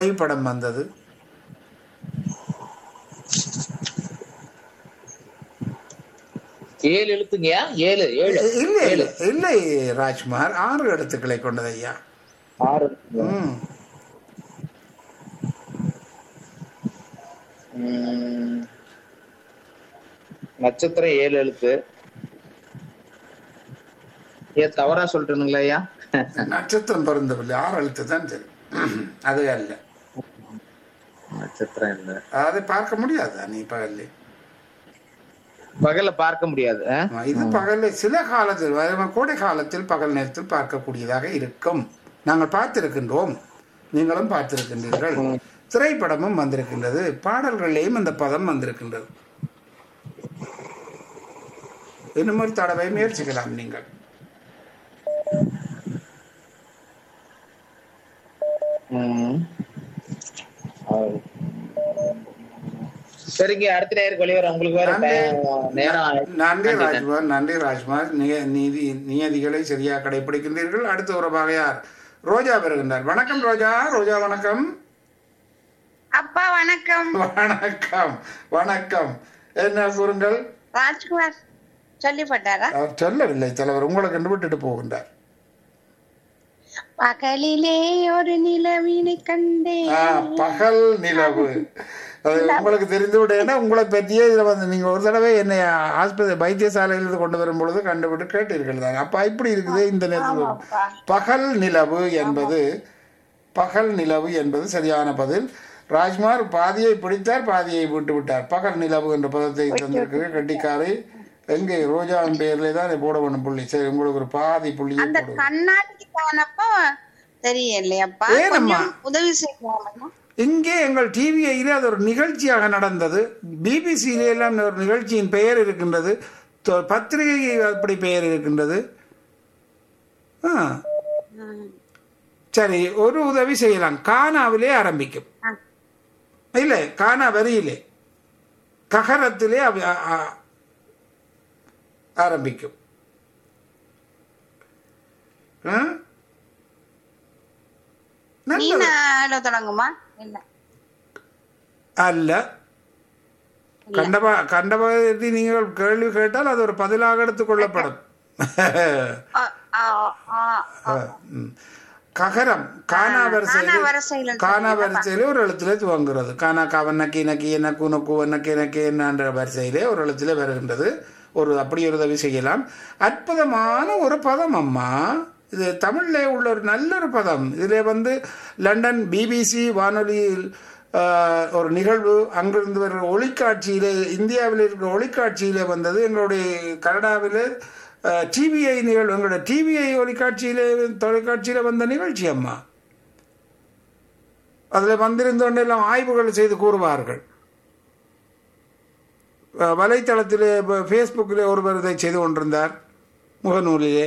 படம் வந்தது ஏழு எழுத்துங்கய்யா ஏழு ஏழு இல்லை ஏழு இல்லை ராஜ்குமார் ஆறு எழுத்துக்களை கொண்டது ஐயா ஆறு ம் உம், நட்சத்திரம் ஏழு எழுத்து ஏன் தவறா சொல்லிட்டுங்களா ஐயா நட்சத்திரம் பிறந்தவில்லை ஆறு எழுத்து தான் சரி அது அல்ல நட்சத்திரம் இல்ல அதை பார்க்க முடியாதா நீ பகல்ல பகல்ல பார்க்க முடியாது ஆ? இது பகல்ல சில காலத்தில் வ- கோடை காலத்தில் பகல் நேரத்தில் பார்க்கக்கூடியதாக இருக்கும் நாங்கள் பார்த்திருக்கின்றோம் நீங்களும் பார்த்திருக்கின்றீர்கள் திரைப்படமும் வந்திருக்கின்றது பாடல்களிலேயும் அந்த பதம் வந்திருக்கின்றது இன்னும் ஒரு தடவை முயற்சிக்கலாம் நீங்கள் உம். ஆறு. சரிங்க அடுத்த நேரம் வெளிவர உங்களுக்கு வேற நன்றி. time, நேரம் ஆயிடுச்சு. நன்றி ராஜ்குமார் நன்றி ராஜ்குமார் நிய- நீதி நியதிகளை சரியா கடைபிடிக்கின்றீர்கள் அடுத்த உறவாக யார் ரோஜா பெறுகின்றார் வணக்கம் ரோஜா ரோஜா வணக்கம் அப்பா வணக்கம் வணக்கம் வணக்கம் என்ன கூறுங்கள் ராஜ்குமார் சொல்லிப்பட்டாரா அவர் சொல்லவில்லை தலைவர் உங்களுக்கு என்று விட்டுட்டு போகின்றார் பகலிலே ஒரு நிலவினை கண்டேன் ஆ, பகல் நிலவு அது உங்களுக்கு தெரிந்து விட்டேன்னா உங்களை பற்றியே இதில் வந்து நீங்க ஒரு தடவை என்னை ஆஸ்பத்திரி வைத்தியசாலையிலிருந்து கொண்டு வரும் பொழுது கண்டுபிட்டு கேட்டீர்கள் தானே அப்ப இப்படி இருக்குது இந்த நேரத்தில் ஆமாப்பா. பகல் நிலவு என்பது பகல் நிலவு என்பது சரியான பதில் ராஜ்குமார் பாதியை பிடித்தார் பாதியை விட்டு விட்டார் பகல் நிலவு என்ற பதத்தை தந்திருக்கிற கட்டிக்காரை எங்கே ரோஜாவின் பெயர்ல தான் போட வேணும் புள்ளி சரி உங்களுக்கு ஒரு பாதி புள்ளியை அந்த போடுவோம் கண்ணாடிக்கு போனப்போ தெரியலையப்பா ஏனம்மா? கொஞ்சம் உதவி செய்யலாமா இங்கே எங்கள் டிவிஐயில் அது ஒரு நிகழ்ச்சியாக நடந்தது பிபிசியில எல்லாம் ஒரு நிகழ்ச்சியின் பெயர் இருக்கின்றது தொ- பத்திரிகை அப்படி பெயர் இருக்கின்றது ஆ சரி ஒரு உதவி செய்யலாம் கானாவிலே ஆரம்பிக்கும் ஆ. இல்லை கானா வரியிலே ககரத்திலே அவ- அ- அ- ஆரம்பிக்கும் ஆ? நல்லது. மீனாட தொடங்குமா இல்ல அல்ல கண்டபா கண்டபதி நீங்கள் கேள்வி கேட்டால் அது ஒரு பதிலாக எடுத்துக் கொள்ளப்படும் ஆ, ஆ, ஆ, ஆ. ம். ககரம் கானா கானா வரிசையில் வரிசையில கானா வரிசையிலே ஒரு எழுத்துல துவங்குறது கானா கவன் நக்கி நக்கி நக்கு நக்கு நக்கி நக்கி என்ற வரிசையிலே ஒரு எழுத்துல வருகின்றது ஒரு அப்படி ஒரு உதவி செய்யலாம் அற்புதமான ஒரு பதம் அம்மா இது தமிழ்ல உள்ள ஒரு நல்ல ஒரு பதம் இதில் வந்து லண்டன் பிபிசி வானொலியில் ஆஹ், ஒரு நிகழ்வு அங்கிருந்து வர ஒளிக்காட்சியிலே இந்தியாவில் இருக்கிற ஒளிக்காட்சியிலே வந்தது எங்களுடைய கனடாவில் டிவிஐ நிகழ்வு எங்களுடைய டிவிஐ ஒளிக்காட்சியிலே தொலைக்காட்சியில வந்த நிகழ்ச்சி அம்மா அதில் வந்திருந்தோண்டு எல்லாம் ஆய்வுகள் செய்து கூறுவார்கள் அஹ் வலைத்தளத்திலே இப்ப ஃபேஸ்புக்கிலே ஒருவர் இதை செய்து கொண்டிருந்தார் முகநூலிலே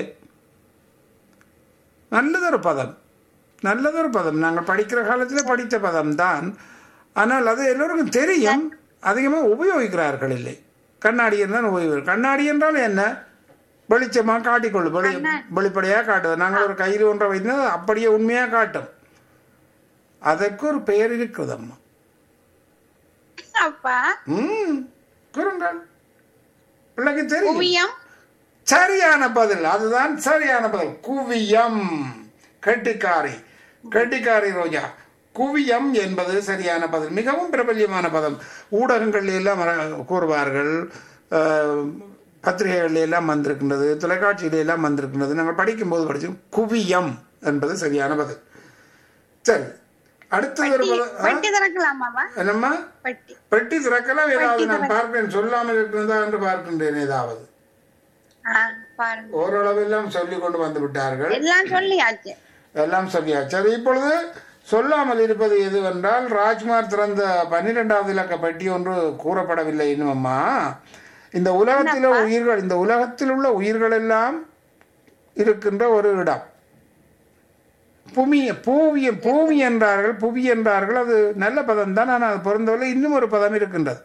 நல்லதொரு பதம் நல்லதொரு பதம் நாங்கள் படிக்கிற காலத்தில் படித்த பதம் தான் ஆனால் அது எல்லோருக்கும் தெரியும் அதிகமாக உபயோகிக்கிறார்கள் இல்லை கண்ணாடியன் தான் உபயோகிக்கிறார் கண்ணாடி என்றால் என்ன வெளிச்சமாக காட்டிக்கொள்ளும் வெளி வெளிப்படையாக காட்டுவது நாங்கள் ஒரு கையில் ஒன்றை வைத்தா அப்படியே உண்மையாக காட்டும் அதற்கு ஒரு பெயர் இருக்குது அம்மா அப்பா ம் கூறுங்கள் பிள்ளைக்கு தெரியும் குவியம் சரியான பதில் அதுதான் சரியான பதில் குவியம் கெட்டிக்காரி கெட்டிக்காரி ரோஜா குவியம் என்பது சரியான பதில் மிகவும் பிரபல்யமான பதம் ஊடகங்கள் எல்லாம் வர- கூறுவார்கள் அஹ், பத்திரிகைகள் எல்லாம் வந்திருக்கின்றது தொலைக்காட்சியில எல்லாம் வந்திருக்கின்றது நாங்கள் படிக்கும்போது படிச்சோம் குவியம் என்பது சரியான பதில் சரி அடுத்தது ஒரு பதம் ஆ? பெட்டி திறக்கலாமாவா என்னம்மா பெட்டி பெட்டி திறக்கலாம் ஏதாவது நான் பார்க்கிறேன் சொல்லாமல் இருக்கிறதா என்று பார்க்கின்றேன் ஏதாவது ஆ, பாருங்க ஓரளவெல்லாம் சொல்லி கொண்டு வந்து விட்டார்கள் எல்லாம் சொல்லியாச்சு எல்லாம் சொல்லியாச்சு சரி இப்பொழுது சொல்லாமல் இருப்பது எதுவென்றால் ராஜ்குமார் திறந்த பன்னிரெண்டாவது இலக்க பெட்டி ஒன்று கூறப்படவில்லை இன்னுமம்மா இந்த உலகத்தில் உயிர்கள் இந்த உலகத்தில் உள்ள உயிர்கள் எல்லாம் இருக்கின்ற ஒரு இடம் புமி பூவி பூமி என்றார்கள் புவி என்றார்கள் அது நல்ல பதம் தான் ஆனால் அது பொருந்தவரை இன்னும் ஒரு பதம் இருக்கின்றது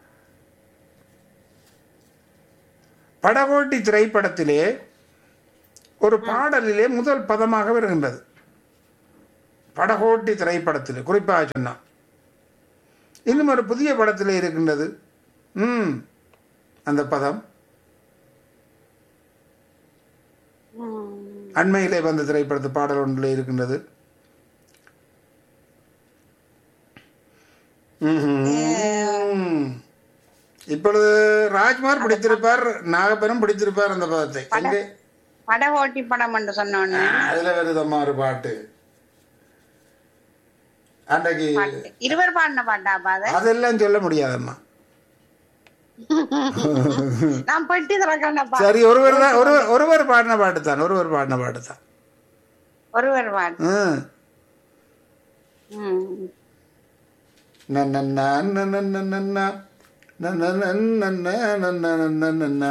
படகோட்டி திரைப்படத்திலே ஒரு பாடலிலே முதல் பதமாக வருகின்றது படகோட்டி திரைப்படத்தில் குறிப்பாக சொன்னான் இன்னும் ஒரு புதிய படத்தில் இருக்கின்றது ம் அந்த பதம் ம். அண்மையிலே வந்த திரைப்படத்து பாடல் ஒன்றில் இருக்கின்றது ம்ஹும். இப்பொழுது ராஜ்குமார் பிடித்திருப்பார் நாகப்பனும் பிடித்திருப்பார் அந்த பதத்தை எங்கே பட ஓட்டி படம் என்று சொன்னோன்னு அதுல வருதம்மா ஒரு பாட்டு அன்றைக்கு பாட்டு இருவர் பாடின பாட்டாப்பா அது அதெல்லாம் சொல்ல முடியாதம்மா நான் பெட்டி திறக்கணும்ப்பா சரி ஒருவர் தான் ஒரு ஒருவர் பாடின பாட்டு தான் ஒருவர் பாடின பாட்டு தான் ஒருவர் பாட்டு ம். ம். நன்னன்னா, நன்னன்னன்னா, நன்னன்னன்னா, நன்னன்னன்னா.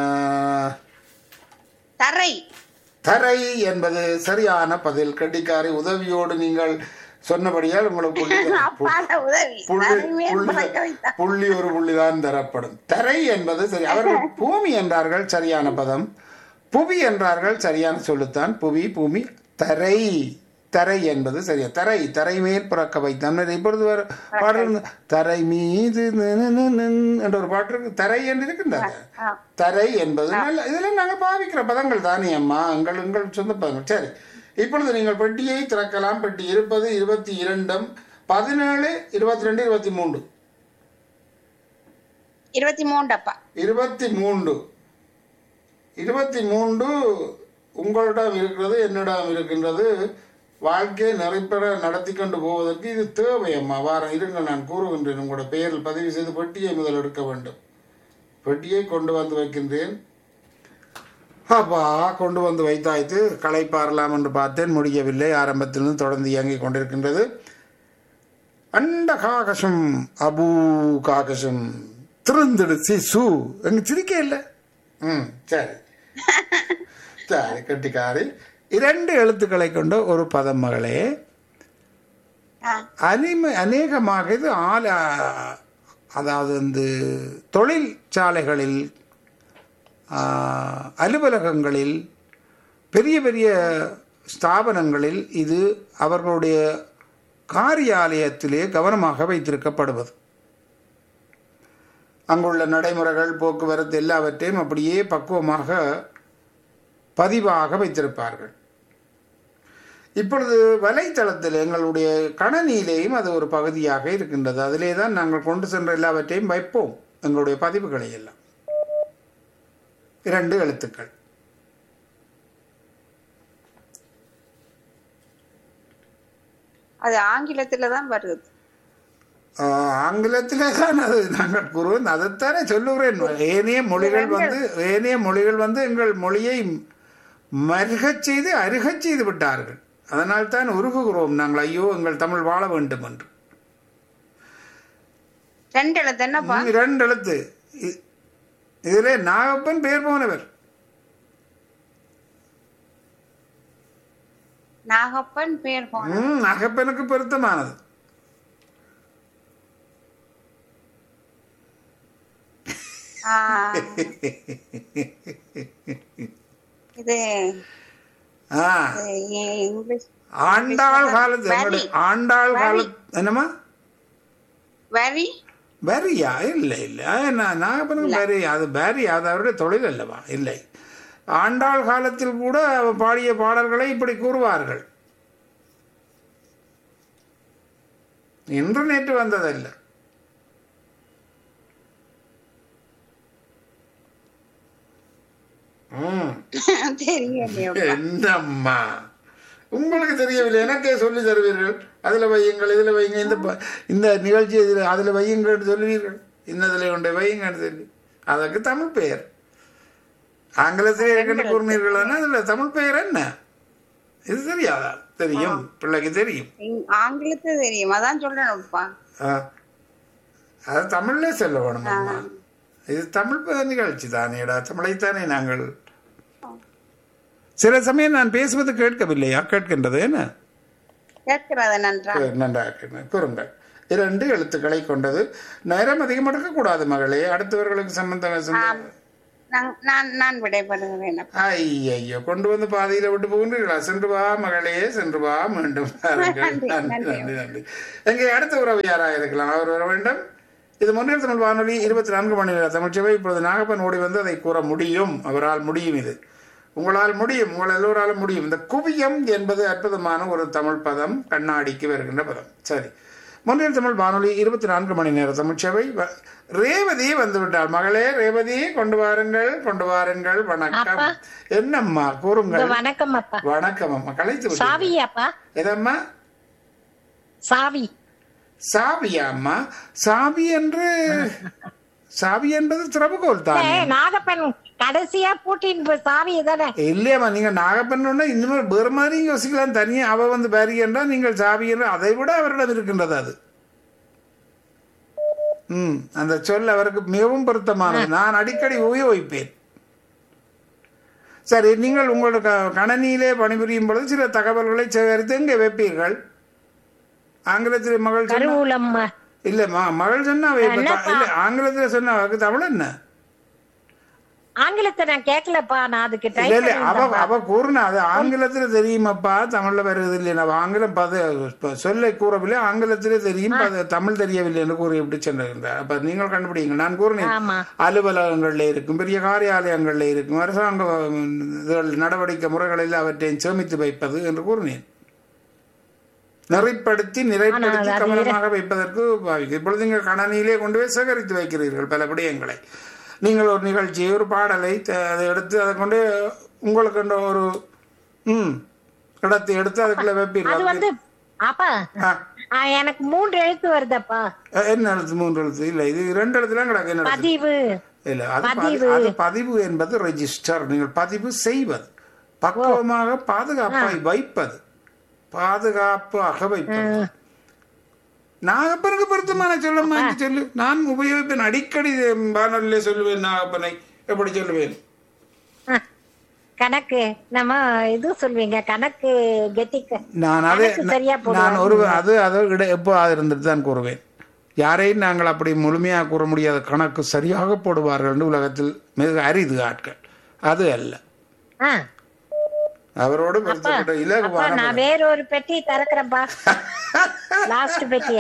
தரை தரை என்பது சரியான பதில் கட்டிக்காரி உதவியோடு நீங்கள் சொன்னபடியால் உங்களுக்கு புள்ளி அப்பால உதவி புள்ளி தரைமே புள்ளி பறக்க வைத்தா. புள்ளி ஒரு புள்ளிதான் தரப்படும் தரை என்பது சரி அவர்கள் பூமி என்றார்கள் சரியான பதம் புவி என்றார்கள் சரியான சொல்லுத்தான் புவி பூமி தரை தரை என்பது சரியா தரை தரை மேல் பிறக்க வைத்தான் இப்பொழுது வர பாடல் இருந்து, தரை மீது நு நு நு நு என்ற ஒரு பாட்டு இருக்கு தரை என்று இருக்கின்றது ஆ. தரை என்பது நல்ல இதெல்லாம் நாங்கள் பாவிக்கிற பதங்கள் தானே அம்மா எங்கள் எங்கள் சொந்த பதங்கள் சரி இப்பொழுது நீங்கள் பெட்டியை திறக்கலாம் பெட்டி இருப்பது இருபத்தி இரண்டும் பதினேழு இருபத்தி ரெண்டு இருபத்தி மூன்று இருபத்தி மூன்றப்பா இருபத்தி மூன்று இருபத்தி மூன்று உங்களிடம் இருக்கிறது என்னிடம் இருக்கின்றது வாழ்க்கையை நிறைப்பெற நடத்தி கொண்டு போவதற்கு இது தேவை அம்மா வாரம் இருங்கள் நான் கூறுகின்றேன் உங்களோட பெயரில் பதிவு செய்து பெட்டியை முதல் எடுக்க வேண்டும் பெட்டியை கொண்டு வந்து வைக்கின்றேன் அப்பா கொண்டு வந்து வைத்தாய்த்து களைப்பாரலாம் என்று பார்த்தேன் முடியவில்லை ஆரம்பத்திலிருந்து தொடர்ந்து இயங்கிக் கொண்டிருக்கின்றது அண்ட காகசம் அபூ காகசம் திருந்திடு சிசு எங்க சிரிக்க இல்லை ம் சரி சரி கட்டிக்காரி இரண்டு எழுத்துக்களை கொண்ட ஒரு பதம் மகளே ஆ. அனிம அநேகமாக இது ஆல அதாவது வந்து தொழிற்சாலைகளில் ஆ, அலுவலகங்களில் பெரிய பெரிய ஸ்தாபனங்களில் இது அவர்களுடைய காரியாலயத்திலே கவனமாக வைத்திருக்கப்படுவது அங்குள்ள நடைமுறைகள் போக்குவரத்து எல்லாவற்றையும் அப்படியே பக்குவமாக பதிவாக வைத்திருப்பார்கள் இப்பொழுது வலைத்தளத்தில் எங்களுடைய கணனியிலேயும் அது ஒரு பகுதியாக இருக்கின்றது அதிலே தான் நாங்கள் கொண்டு சென்ற எல்லாவற்றையும் வைப்போம் எங்களுடைய பதிவுகளை எல்லாம் இரண்டு எழுத்துக்கள் அது ஆங்கிலத்துல தான் வருது ஆஹ், ஆங்கிலத்திலே தான் அது நாங்கள் கூறுவோம் அதைத்தானே சொல்லுகிறேன் ஏனைய மொழிகள் வந்து ஏனைய மொழிகள் வந்து எங்கள் மொழியை மருகச் செய்து அருகச் செய்து விட்டார்கள் அதனால் தான் உருகுகிறோம் நாங்கள் ஐயோ எங்கள் தமிழ் வாழ வேண்டும் என்று ரெண்டு எழுத்து என்னப்பா ம், இரண்டு எழுத்து இ- இதிலே நாகப்பன் பேர் போனவர் நாகப்பன் பேர் போன ம் நாகப்பனுக்கு பொருத்தமானது ஆ. இது ஆ இது இங்கிலீஷ் ஆண்டாள் காலத்து வரி. எங்களுடைய ஆண்டாள் காலத்து என்னம்மா வெரி பேரியா இல்லை இல்லை நான் நாகப்பனுக்கு பேரி அது பேரி அது அவருடைய தொழில் அல்லவா இல்லை ஆண்டாள் காலத்தில் கூட அவர் பாடிய பாடல்களை இப்படி கூறுவார்கள் இன்று நேற்று வந்ததல்ல ம் தெரியலையே என்னம்மா உங்களுக்கு தெரியவில்லை எனக்கே சொல்லி தருவீர்கள் அதில் வையுங்கள் இதில் வையுங்க இந்த ப- இந்த நிகழ்ச்சி இதில் அதில் வையுங்கள் சொல்லுவீர்கள் இன்னதில் கொண்டு வையுங்கன்னு சொல்லி அதற்கு தமிழ் பெயர் ஆங்கிலத்தில் ஏற்கனவே கூறினீர்களானா அதில் தமிழ் பெயர் என்ன இது தெரியாதா தெரியும் பிள்ளைக்கு தெரியும் இங்- ஆங்கிலத்துல தெரியும் அதான் சொல்லணும்ப்பா ஆ. அது தமிழ்ல சொல்ல வேணும் அம்மா இது தமிழ் ப- நிகழ்ச்சி தானேடா தமிழைத்தானே நாங்கள் சில சமயம் நான் பேசுவது கேட்கவில்லையா கேட்கின்றது என்ன கேட்கிறது நன்றா நன்றாக இருக்கிறது. கூறுங்கள் இரண்டு எழுத்துக்களை கொண்டது நேரம் அதிகம் எடுக்கக்கூடாது மகளே அடுத்தவர்களுக்கு சம்பந்தம் நான்- நான் நான் விடைபெறுகிறேன் அப்பா. ஐயையோ கொண்டு வந்து பாதியில விட்டு போகின்றீர்களா சென்று வா மகளே சென்று வா மீண்டும் வாருங்கள். நன்றி, நன்றி நன்றி. நன்றி நன்றி எங்கே அடுத்த உறவு யாராக இருக்கலாம் அவர் வர வேண்டும் இது முன்னேற்ற தமிழ் வானொலி இருபத்தி நான்கு மணி நேர தமிழ்ச்சபை இப்பொழுது நாகப்பன் ஓடி வந்து அதை கூற முடியும் அவரால் முடியும் இது உங்களால் முடியும் உங்கள் எல்லோராலும் முடியும் இந்த குவியம் என்பது அற்புதமான ஒரு தமிழ் பதம் கண்ணாடிக்கு வருகின்ற பதம் சரி முன்னேற்ற தமிழ் வானொலி இருபத்தி நான்கு மணி நேர தமிழ்ச்சபை வ- ரேவதி வந்து விட்டார் மகளே ரேவதி கொண்டு வாருங்கள் கொண்டு வாருங்கள் வணக்கம் அப்பா. என்னம்மா இந்த கூறுங்கள் வணக்கம் அப்பா வணக்கம் அம்மா கலைத்து விட்டீர்கள். சாவி அப்பா எதம்மா சாவி சாவியா அம்மா சாவி என்று சாவி என்பது திறவுகோல் ஏ, தானே நாகப்பன் கடைசியா பூட்டின் போய் சாவி தானே இல்லையாம்மா நீங்க நாகப்பண்ணா இன்னும் வேறு மாதிரி யோசிக்கலாம் தனியா அவ வந்து பாரி என்றால் நீங்கள் சாவி என்று அதை விட அவரிடம் இருக்கின்றது அது ம் அந்த சொல் அவருக்கு மிகவும் பொருத்தமானது நான் அடிக்கடி உபயோகிப்பேன் சரி நீங்கள் உங்களோட க- கணனியிலே பணிபுரியும் பொழுது சில தகவல்களை சேகரித்து எங்கே வைப்பீர்கள் ஆங்கிலத்தில் மகள் சொன்னா கருவூலம் இல்ல ம- மகள் சொன்னா அவ இப்ப த- என்னப்பா? இல்ல ஆங்கிலத்துல சொன்னா அவருக்கு தமிழ் என்ன ஆங்கிலத்தை நான் கேட்கலப்பா நான் அதுக்கு டைப் இல்ல இல்ல அவ அவ கூறுனா அது ஆங்கிலத்துல தெரியுமாப்பா தமிழ்ல வருது இல்லையா நான் ஆங்கிலம் பத ப- சொல்லை கூறவில்லை ஆங்கிலத்திலே தெரியும் பத- தமிழ் தெரியவில்லை என்று கூறி எப்படி சென்றிருந்தார் அப்ப நீங்கள் கண்டுபிடிங்க நான் கூறினேன் ஆமா அலுவலகங்கள்ல இருக்கும் பெரிய காரியாலயங்கள்ல இருக்கும் அரசாங்க உம், இதுகள் நடவடிக்கை முறைகளில் அவற்றை சேமித்து வைப்பது என்று கூறினேன் நெறிப்படுத்தி நிறைப்படுத்தி அது கவனமாக வைப்பதற்கு பாவிக்கும் இப்பொழுது நீங்கள் கணனியிலே கொண்டு போய் சேகரித்து வைக்கிறீர்கள் பல விடயங்களை நீங்கள் ஒரு நிகழ்ச்சி ஒரு பாடலை த- அதை எடுத்து அதை கொண்டு உங்களுக்கு என்ற ஒரு ம் இடத்தை எடுத்து அதுக்குள்ள அது வைப்பீர்கள் வந்து அப்பா ஆ, ஆ, எனக்கு மூன்று எழுத்து வருதப்பா என்ன எழுத்து மூன்று எழுத்து இல்லை இது இரண்டு எழுத்துல கிடக்கு என்ன எழுத்து? பதிவு இல்ல அது பதி- பதிவு. அது பதிவு என்பது ரெஜிஸ்டர் நீங்கள் பதிவு செய்வது பக்குவமாக பாதுகாப்பாய் வைப்பது பாதுகாப்பாக வைப்பது நாகப்பனுக்கு பொருத்தமான சொல்லம்மா என்று சொல்லு நான் உபயோகிப்பேன் அடிக்கடி வானொலியிலே சொல்லுவேன் நாகப்பனை எப்படி சொல்லுவேன் ஆ, கணக்கு நம்ம இது சொல்வீங்க கணக்கு கெட்டிக்க நான் அதை கணக்கு சரியா நான் போடுவாங்க. ஒரு அது அதை இட எப்போ அது இருந்துட்டு தான் கூறுவேன் யாரையும் நாங்கள் அப்படி முழுமையாக கூற முடியாத கணக்கு சரியாக போடுவார்கள் என்று உலகத்தில் மிக அரிது ஆட்கள் அது அல்ல ஆ, அவரோடு பொருத்தப்பட்ட அப்பா இலகுவான நான் வேற ஒரு பெட்டி திறக்கிறேன்ப்பா லாஸ்ட் பெட்டிய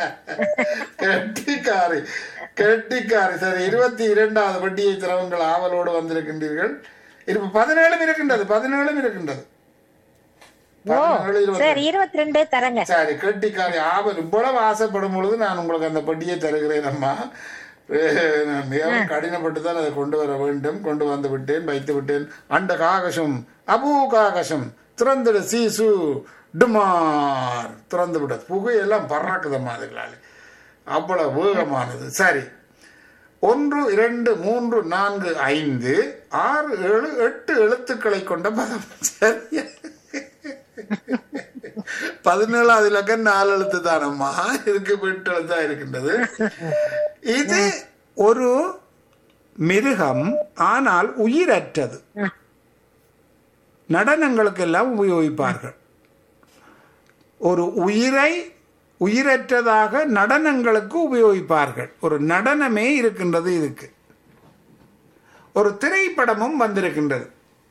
கெட்டிக்காரி கெட்டிக்காரி சரி இருபத்தி இரண்டாவது வட்டியை திறவுங்கள் ஆவலோடு வந்திருக்கின்றீர்கள் இப்ப பதினேழும் இருக்கின்றது பதினேழும் இருக்கின்றது ஓ பதினேழு இருபத்தி சரி இருபத்தி ரெண்டு தரங்க சரி கெட்டிக்காரி ஆவல் இவ்வளவு ஆசைப்படும் பொழுது நான் உங்களுக்கு அந்த பெட்டியை தருகிறேன் அம்மா அஹ் நான் மிகவும் கடினப்பட்டு தான் அதை கொண்டு வர வேண்டும் கொண்டு வந்து விட்டேன் வைத்து விட்டேன் அண்ட காகசம் அபூ காகசம் திறந்துடு சீசு டுமார் திறந்து விட புகையெல்லாம் பறக்குதம்மா அதுகளால் அவ்வளவு வேகமானது சரி ஒன்று இரண்டு மூன்று நான்கு ஐந்து ஆறு ஏழு எட்டு எழுத்துக்களை கொண்ட பதம் சரியா பதினேழாவது இலக்கம் நாலு எழுத்து தானம்மா இதுக்கு எட்டு எழுத்தா இருக்கின்றது இது ஒரு மிருகம் ஆனால் உயிரற்றது நடனங்களுக்கெல்லாம் உபயோகிப்பார்கள் ஒரு உயிரை உயிரற்றதாக நடனங்களுக்கு உபயோகிப்பார்கள் ஒரு நடனமே இருக்கின்றது இதுக்கு ஒரு திரைப்படமும் வந்திருக்கின்றது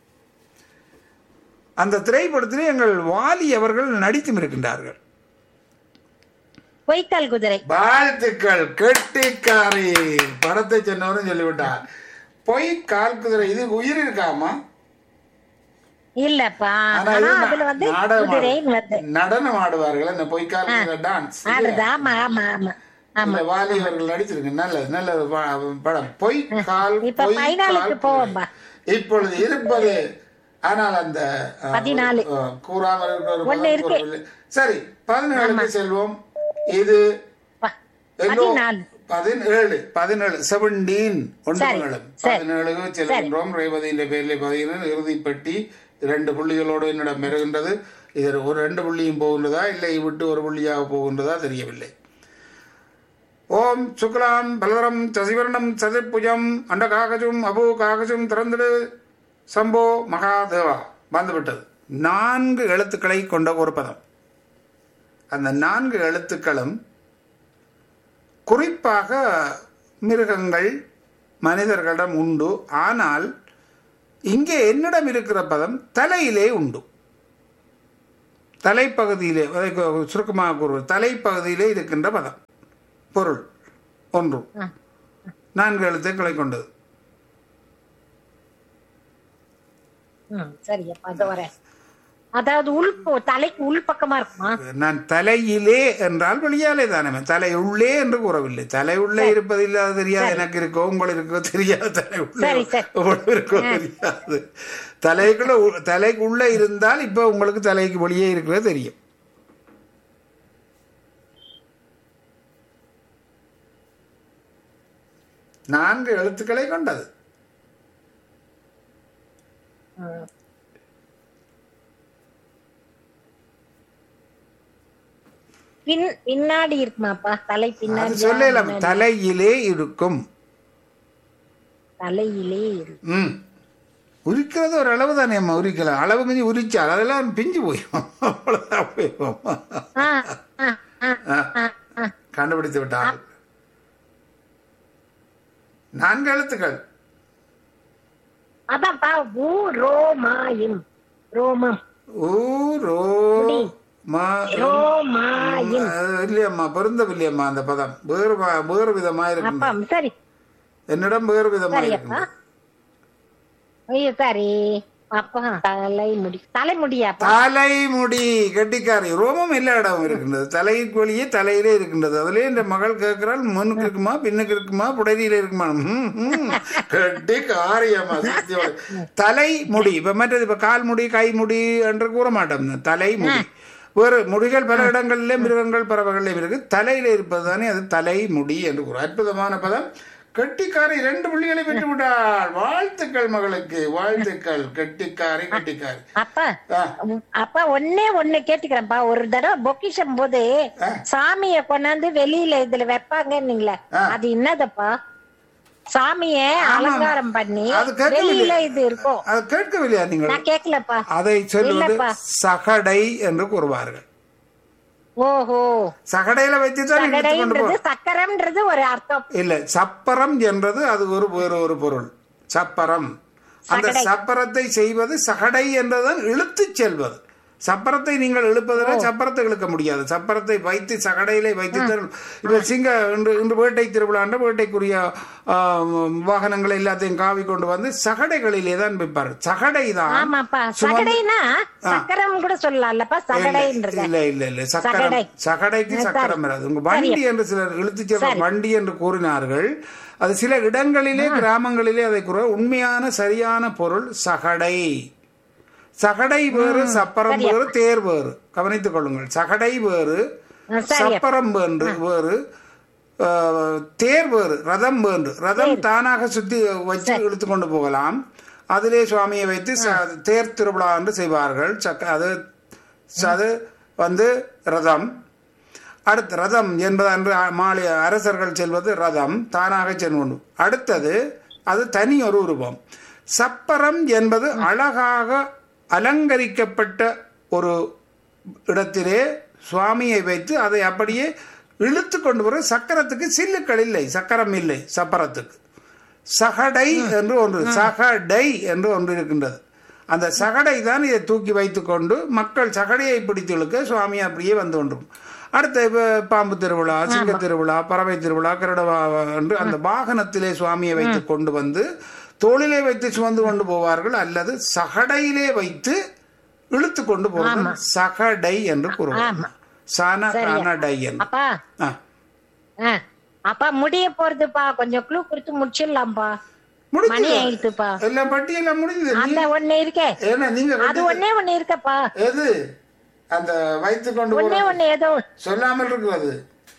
அந்த திரைப்படத்திலே எங்கள் வாலி அவர்கள் நடித்தும் இருக்கின்றார்கள் பொய்க்கால் குதிரை வாழ்த்துக்கள் கெட்டிக்காரி படத்தை சொன்னவரும் சொல்லிவிட்டார் பொய் கால் குதிரை இது உயிர் இருக்காமா இல்லப்பா ஆனா ஆனா இது அதுல வந்து நாடகம் குதிரைன்னு வருது ஆடு- நடனம் ஆடுவார்கள் அந்த பொய் கால் குதிரை டான்ஸ் ஆடுது ஆமா ஆமா ஆமா ஆமா இந்த வாலி அவர்கள் நடிச்சிருக்கு நல்லது நல்லது ப- படம் பொய் கால் இப்ப பொய் ஃபைனலுக்கு கால் போவோம்பா. குதிரை. இப்பொழுது இருப்பது ஆனால் அந்த அஹ், பதினாலு. அஹ், கூறாமல் இருக்கிற ஒரு ஒண்ணு பதம் இருக்கு. கூறவில்லை. சரி பதினேழுக்கு செல்வோம் இது ப- எல்லோ பதினாலு பதினேழு பதினேழு செவன்டீன் ஒன்று சரி, மேடம் சரி. பதினேழுக்கு செல்கின்றோம் ரேவதியின் பேரில் பதினேழு இறுதிப்பட்டி இரண்டு புள்ளிகளோடு என்னிடம் வருகின்றது இது ஒரு ரெண்டு புள்ளியும் போகின்றதா இல்லை விட்டு ஒரு புள்ளியாக போகின்றதா தெரியவில்லை ஓம் சுக்லாம் பலதரம் சசிவர்ணம் சதிர்புஜம் அண்ட காகஜம் அபு காகஜம் திறந்திடு சம்போ மகாதேவா வந்துவிட்டது நான்கு எழுத்துக்களை கொண்ட ஒரு பதம் அந்த நான்கு எழுத்துக்களும் குறிப்பாக மிருகங்கள் மனிதர்களிடம் உண்டு ஆனால் இங்கே என்னிடம் இருக்கிற பதம் தலையிலே உண்டு தலைப்பகுதியிலே அதை கு- சுருக்கமாக கூறுவது தலைப்பகுதியிலே இருக்கின்ற பதம் பொருள் ஒன்று நான்கு எழுத்துக்களை கொண்டது ம், சரியப்பா அது வரேன் அதாவது உள் போ- தலைக்கு உள் பக்கமா இருக்குமா நான் தலையிலே என்றால் வெளியாலே தானே தலை உள்ளே என்று கூறவில்லை தலை உள்ளே இருப்பது இல்லாத தெரியாது எனக்கு இருக்கோ உங்களுக்கு இருக்கோ தெரியாது தலை உள்ளே சரி, சரி. உங்களுக்கு இருக்கோ தெரியாது தலைக்குள்ள உ- தலைக்கு உள்ளே இருந்தால் இப்ப உங்களுக்கு தலைக்கு வெளியே இருக்கிறது தெரியும் நான்கு எழுத்துக்களை கொண்டது ம். பின் பின்னாடி இருக்குமாப்பா தலை அது பின்னாடி சொல்லலாம் தலையிலே இருக்கும் தலையிலே இருக்கு ம் உரிக்கிறது ஒரு அளவு தானே அம்மா உரிக்கலாம் அளவு மிஞ்சி உரிச்சால் அதெல்லாம் பிஞ்சு போயிடும் அவ்வளோதான் போயிடும் ஆ, ஆ, ஆ, ஆ, ஆ, ஆ. கண்டுபிடித்து விட்டால் நான்கு எழுத்துக்கள் அதான்ப்பா ஊ ரோமாயும் ரோமம் ஊ ரோ மா ரோமாயும் அது இல்லையம்மா பொருந்தவில்லையம்மா அந்த பதம் வேறு வ- வேறு விதமா அப்பா இருக்கு சரி என்னிடம் வேறு விதமா சரியப்பா இருக்கு ஐயோ சரி அப்பா தலைமுடி தலைமுடியாப்பா தலைமுடி கெட்டிக்காரி ரோமம் எல்லா இடமும் இருக்கின்றது தலைக்கு வெளியே தலையிலே இருக்கின்றது அதுலயே இந்த மகள் கேட்கிறாள் முன்னுக்கு இருக்குமா பின்னுக்கு இருக்குமா புடரியில இருக்குமா ம், ம். கெட்டிக்காரியம்மா சத்தியோட தலைமுடி இப்ப மற்றது இப்ப கால் முடி கை முடி என்று கூற மாட்டோம் தலைமுடி வேறு முடிகள் பல இடங்களிலே மிருகங்கள் பறவைகளிலும் இருக்கு தலையில இருப்பது தானே அது தலைமுடி என்று கூறும் அற்புதமான பதம் கெட்டிக்காரி இரண்டு புள்ளிகளை பெற்று விட்டாள் வாழ்த்துக்கள் மகளுக்கு வாழ்த்துக்கள் கெட்டிக்காரி கெட்டிக்காரி அப்பா ஆ. உம், அப்பா ஒன்னே ஒண்ணு கேட்டுக்கிறேன்ப்பா ஒரு தடவை பொக்கிஷம் போது சாமிய கொண்டாந்து வெளியில இதுல வைப்பாங்கன்னீங்களே ஆ. அது என்னதப்பா சாமிய அலங்காரம் பண்ணி அது கேட்கவில்லை. வெளியில இது இருக்கும் அது கேட்கவில்லையா நீங்கள் நான் கேக்கலப்பா அதை சொல்வது இல்லப்பா. சகடை என்று கூறுவார்கள் ஓஹோ சகடையில வைத்து தான் எடுத்து கொண்டு போ சகடைன்றது சக்கரம்ன்றது ஒரு அர்த்தம் இல்ல சப்பரம் என்றது அது ஒரு வேறு ஒரு பொருள் சப்பரம் அந்த சகடை. சப்பரத்தை செய்வது சகடை என்றுதான் இழுத்துச் செல்வது சப்பரத்தை நீங்கள் இழுப்பதில் சப்பரத்தை இழுக்க முடியாது சப்பரத்தை வைத்து சகடையிலே வைத்து தான் இப்ப சிங்க இன்று இன்று வேட்டை திருவிழாண்ட வேட்டைக்குரிய ஆ, வாகனங்களை எல்லாத்தையும் காவி கொண்டு வந்து சகடைகளிலே தான் வைப்பார் சகடை தான் ஆமாப்பா சகடைனா சக்கரம் கூட சொல்லலாம்லப்பா சகடைன்றது இல்ல இல்ல இல்ல சக்கரம் சகடை. சகடைக்கு சரி. சக்கரம் வராது உங்க வண்டி என்று சிலர் இழுத்துச் செல்ற வண்டி என்று கூறினார்கள் அது சில இடங்களிலே கிராமங்களிலே அதை கூற உண்மையான சரியான பொருள் சகடை சகடை வேறு சப்பரம் வேறு தேர் வேறு கவனித்துக் கொள்ளுங்கள் சகடை வேறு ஆ, சரி. சப்பரம் வேறு வேறு ஆஹ், தேர் வேறு ரதம் வேறு ரதம் தானாக சுத்தி வச்சு இழுத்து கொண்டு போகலாம் அதிலே சுவாமியை வைத்து ச- தேர் திருவிழா என்று செய்வார்கள் சக்க அது அது வந்து ரதம் அடுத்து ரதம் என்பது அன்று மாலை அரசர்கள் செல்வது ரதம் தானாக சென்று கொண்டு அடுத்தது அது தனி ஒரு உருவம் சப்பரம் என்பது அழகாக அலங்கரிக்கப்பட்ட ஒரு இடத்திலே சுவாமியை வைத்து அதை அப்படியே இழுத்து கொண்டு வர சக்கரத்துக்கு சில்லுக்கள் இல்லை சக்கரம் இல்லை சப்பரத்துக்கு சகடை என்று ஒன்று சகடை என்று ஒன்று இருக்கின்றது அந்த சகடை தான் இதை தூக்கி வைத்துக்கொண்டு மக்கள் சகடையை பிடித்து இழுக்க சுவாமி அப்படியே வந்து கொண்டிருக்கும் அடுத்த இப்ப பாம்பு திருவிழா சிங்க திருவிழா பறவை திருவிழா கருடவா என்று அந்த வாகனத்திலே சுவாமியை வைத்து கொண்டு வந்து தோளிலே வைத்து சுமந்து கொண்டு போவார்கள் அல்லது சகடையிலே வைத்து இழுத்து கொண்டு போவார்கள் சகடை என்று கூறுவார்கள் சன கனடை என்று அப்பா ஆ. ஆ, அப்பா முடிய போறதுப்பா கொஞ்சம் க்ளூ கொடுத்து முடிச்சிடலாம்ப்பா மணி முடிஞ்சது ஆயிடுத்துப்பா எல்லாம் பட்டியெல்லாம் முடிஞ்சது அந்த ஒண்ணு இருக்கே ஏன்னா நீங்க அது கட்டி- ஒண்ணே ஒண்ணு இருக்கப்பா எது அந்த வைத்து கொண்டு ஒண்ணே போற ஒண்ணு ஏதோ சொல்லாமல் இருக்கிறது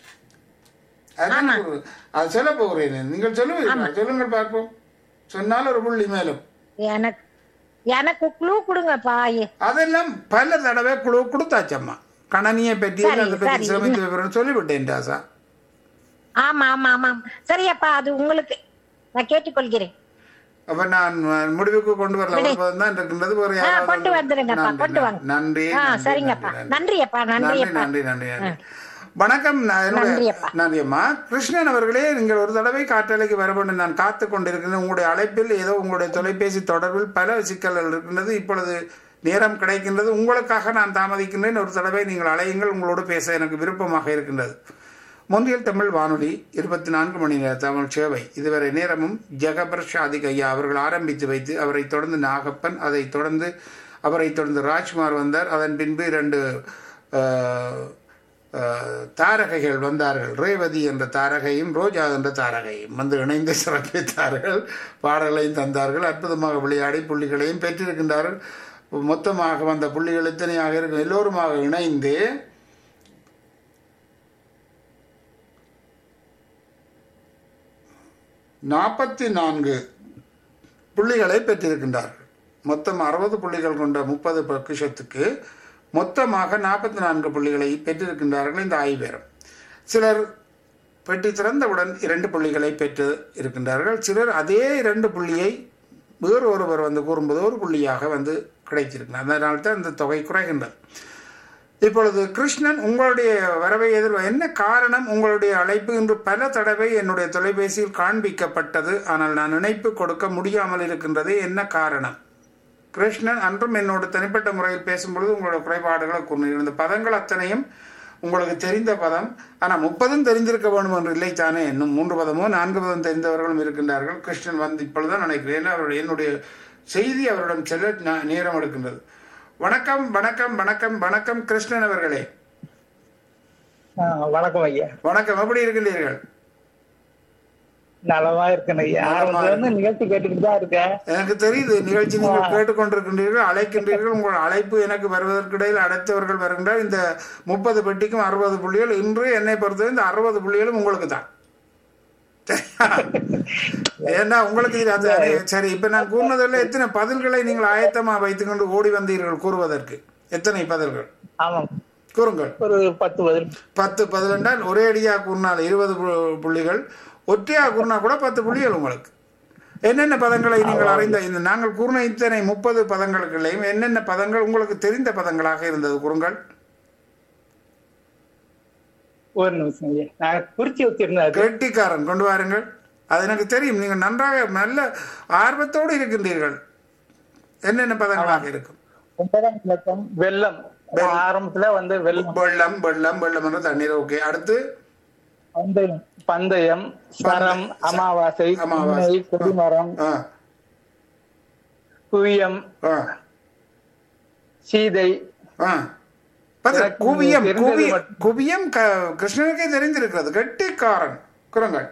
அதான் ஒரு- அது சொல்ல போகிறேன் நீங்கள் சொல்லுவீங்க சொல்லுங்கள் பார்ப்போம் சொன்னால் ஒரு புள்ளி மேலும் எனக்கு எனக்கு க்ளூ கொடுங்கப்பா அதெல்லாம் பல தடவை குழு கொடுத்தாச்சம்மா கணனியை பற்றி சரி, அதை பற்றி சரி. சிரமித்து விவரம் சொல்லிவிட்டேன் ராசா ஆமா ஆமா ஆமா சரியப்பா அது உங்களுக்கு நான் கேட்டுக்கொள்கிறேன் அப்ப நான் முடிவுக்கு கொண்டு வரல ஒரு பதம் தான் இருக்கின்றது வேறு ஆ, யாராவது கொண்டு வந்துருங்கப்பா நன்றி, கொண்டு வாங்க நன்றி ஆ நன்றி, சரிங்கப்பா நன்றி, நன்றி. நன்றியப்பா நன்றி நன்றியப்பா நன்றி நன்றி நன்றி வணக்கம் நான் என்னுடைய- நன்றி அப்பா. நன்றி அம்மா கிருஷ்ணன் அவர்களே நீங்கள் ஒரு தடவை காற்றலைக்கு வர வேண்டும் நான் காத்து கொண்டிருக்கிறேன் உங்களுடைய அழைப்பில் ஏதோ உங்களுடைய தொலைபேசி தொடர்பில் பல சிக்கல்கள் இருக்கின்றது இப்பொழுது நேரம் கிடைக்கின்றது உங்களுக்காக நான் தாமதிக்கின்றேன் ஒரு தடவை நீங்கள் அழையுங்கள் உங்களோடு பேச எனக்கு விருப்பமாக இருக்கின்றது முந்தியல் தமிழ் வானொலி இருபத்தி நான்கு மணி நேர தமிழ் சேவை இதுவரை நேரமும் ஜெகபர் ஷாதிக் ஐயா அவர்கள் ஆரம்பித்து வைத்து அவரை தொடர்ந்து நாகப்பன் அதை தொடர்ந்து அவரை தொடர்ந்து ராஜ்குமார் வந்தார் அதன் பின்பு இரண்டு ஆஹ், ஆஹ், தாரகைகள் வந்தார்கள் ரேவதி என்ற தாரகையும் ரோஜா என்ற தாரகையும் வந்து இணைந்து சிறப்பித்தார்கள் பாடல்களையும் தந்தார்கள் அற்புதமாக விளையாடி புள்ளிகளையும் பெற்றிருக்கின்றார்கள் மொத்தமாக வந்த புள்ளிகள் எத்தனையாக இருக்கும் எல்லோருமாக இணைந்து நாற்பத்தி நான்கு புள்ளிகளை பெற்றிருக்கின்றார்கள் மொத்தம் அறுபது புள்ளிகள் கொண்ட முப்பது பொக்கிஷத்துக்கு மொத்தமாக நாற்பத்தி நான்கு புள்ளிகளை பெற்றிருக்கின்றார்கள் இந்த ஆய்வேரம் சிலர் பெட்டி திறந்தவுடன் இரண்டு புள்ளிகளை பெற்று இருக்கின்றார்கள் சிலர் அதே இரண்டு புள்ளியை வேறு ஒருவர் வந்து கூறும்போது ஒரு புள்ளியாக வந்து கிடைத்திருக்கிறார் அதனால் தான் இந்த தொகை குறைகின்றது இப்பொழுது கிருஷ்ணன் உங்களுடைய வரவை எதிர் என்ன காரணம் உங்களுடைய அழைப்பு இன்று பல தடவை என்னுடைய தொலைபேசியில் காண்பிக்கப்பட்டது ஆனால் நான் இணைப்பு கொடுக்க முடியாமல் இருக்கின்றது என்ன காரணம் கிருஷ்ணன் அன்றும் என்னோட தனிப்பட்ட முறையில் பேசும்பொழுது உங்களோட குறைபாடுகளை கூறினீர்கள் இந்த பதங்கள் அத்தனையும் உங்களுக்கு தெரிந்த பதம் ஆனால் முப்பதும் தெரிந்திருக்க வேண்டும் என்று இல்லை தானே இன்னும் மூன்று பதமோ நான்கு பதம் தெரிந்தவர்களும் இருக்கின்றார்கள் கிருஷ்ணன் வந்து இப்பொழுதுதான் நினைக்கிறேன் ஏன்னா அவருடைய என்னுடைய செய்தி அவரிடம் செல்ல நா- நேரம் எடுக்கின்றது வணக்கம் வணக்கம் வணக்கம் வணக்கம் கிருஷ்ணன் அவர்களே ஆ, வணக்கம் ஐயா வணக்கம் எப்படி இருக்கின்றீர்கள் நலமா இருக்கேன் ஐயா ஆரம்பத்துல இருந்து நிகழ்ச்சி கேட்டுக்கிட்டு தான் இருக்கேன் எனக்கு தெரியுது நிகழ்ச்சி நீங்கள் கேட்டுக்கொண்டிருக்கின்றீர்கள் அழைக்கின்றீர்கள் உங்கள் அழைப்பு எனக்கு வருவதற்கிடையில் அழைத்தவர்கள் வருகின்றார் இந்த முப்பது பெட்டிக்கும் அறுபது புள்ளிகள் இன்று என்னை பொறுத்தவரை இந்த அறுபது புள்ளிகளும் உங்களுக்கு தான் சரியா? ஏன்னா உங்களுக்கு இது அது அது- சரி இப்ப நான் கூறினதில் எத்தனை பதில்களை நீங்கள் ஆயத்தமா வைத்துக்கொண்டு ஓடி வந்தீர்கள் கூறுவதற்கு எத்தனை பதில்கள் ஆமாம் கூறுங்கள் ஒரு பத்து பதில் பத்து பதினெண்டால் ஒரே அடியா கூறினால் இருபது பு- புள்ளிகள் ஒற்றையா கூறினா கூட பத்து புள்ளிகள் உங்களுக்கு என்னென்ன பதங்களை நீங்கள் அறிந்த இந்த நாங்கள் கூறின இத்தனை முப்பது பதங்களுக்குள்ளேயும் என்னென்ன பதங்கள் உங்களுக்கு தெரிந்த பதங்களாக இருந்தது கூறுங்கள் ஒரு நிமிஷம் ஐயா நான் குறிச்சி வச்சிருந்தேன் அது. கெட்டிக்காரன் கொண்டு வாருங்கள் அது எனக்கு தெரியும் நீங்கள் நன்றாக நல்ல ஆர்வத்தோடு இருக்கின்றீர்கள் என்னென்ன பதங்களாக இருக்கும் ஒன்பதாம் இலக்கம் வெள்ளம் ஆரம்பத்துல வந்து வெள்ளம் வெள்ளம் வெள்ளம் வெள்ளம் என்ற தண்ணீர் ஓகே அடுத்து பந்தயம் பந்தயம் சரம் அமாவாசை அமாவாசை. புன்னை, கொடிமரம் ஆ குவியம் ஆ சீதை ஆ. பாத்து, எனக்கு குவியம் தெரிந்தது குவியம் மட்டும். குவியம் க- கிருஷ்ணனுக்கே தெரிந்திருக்கிறது கெட்டிக்காரன் குரங்கள்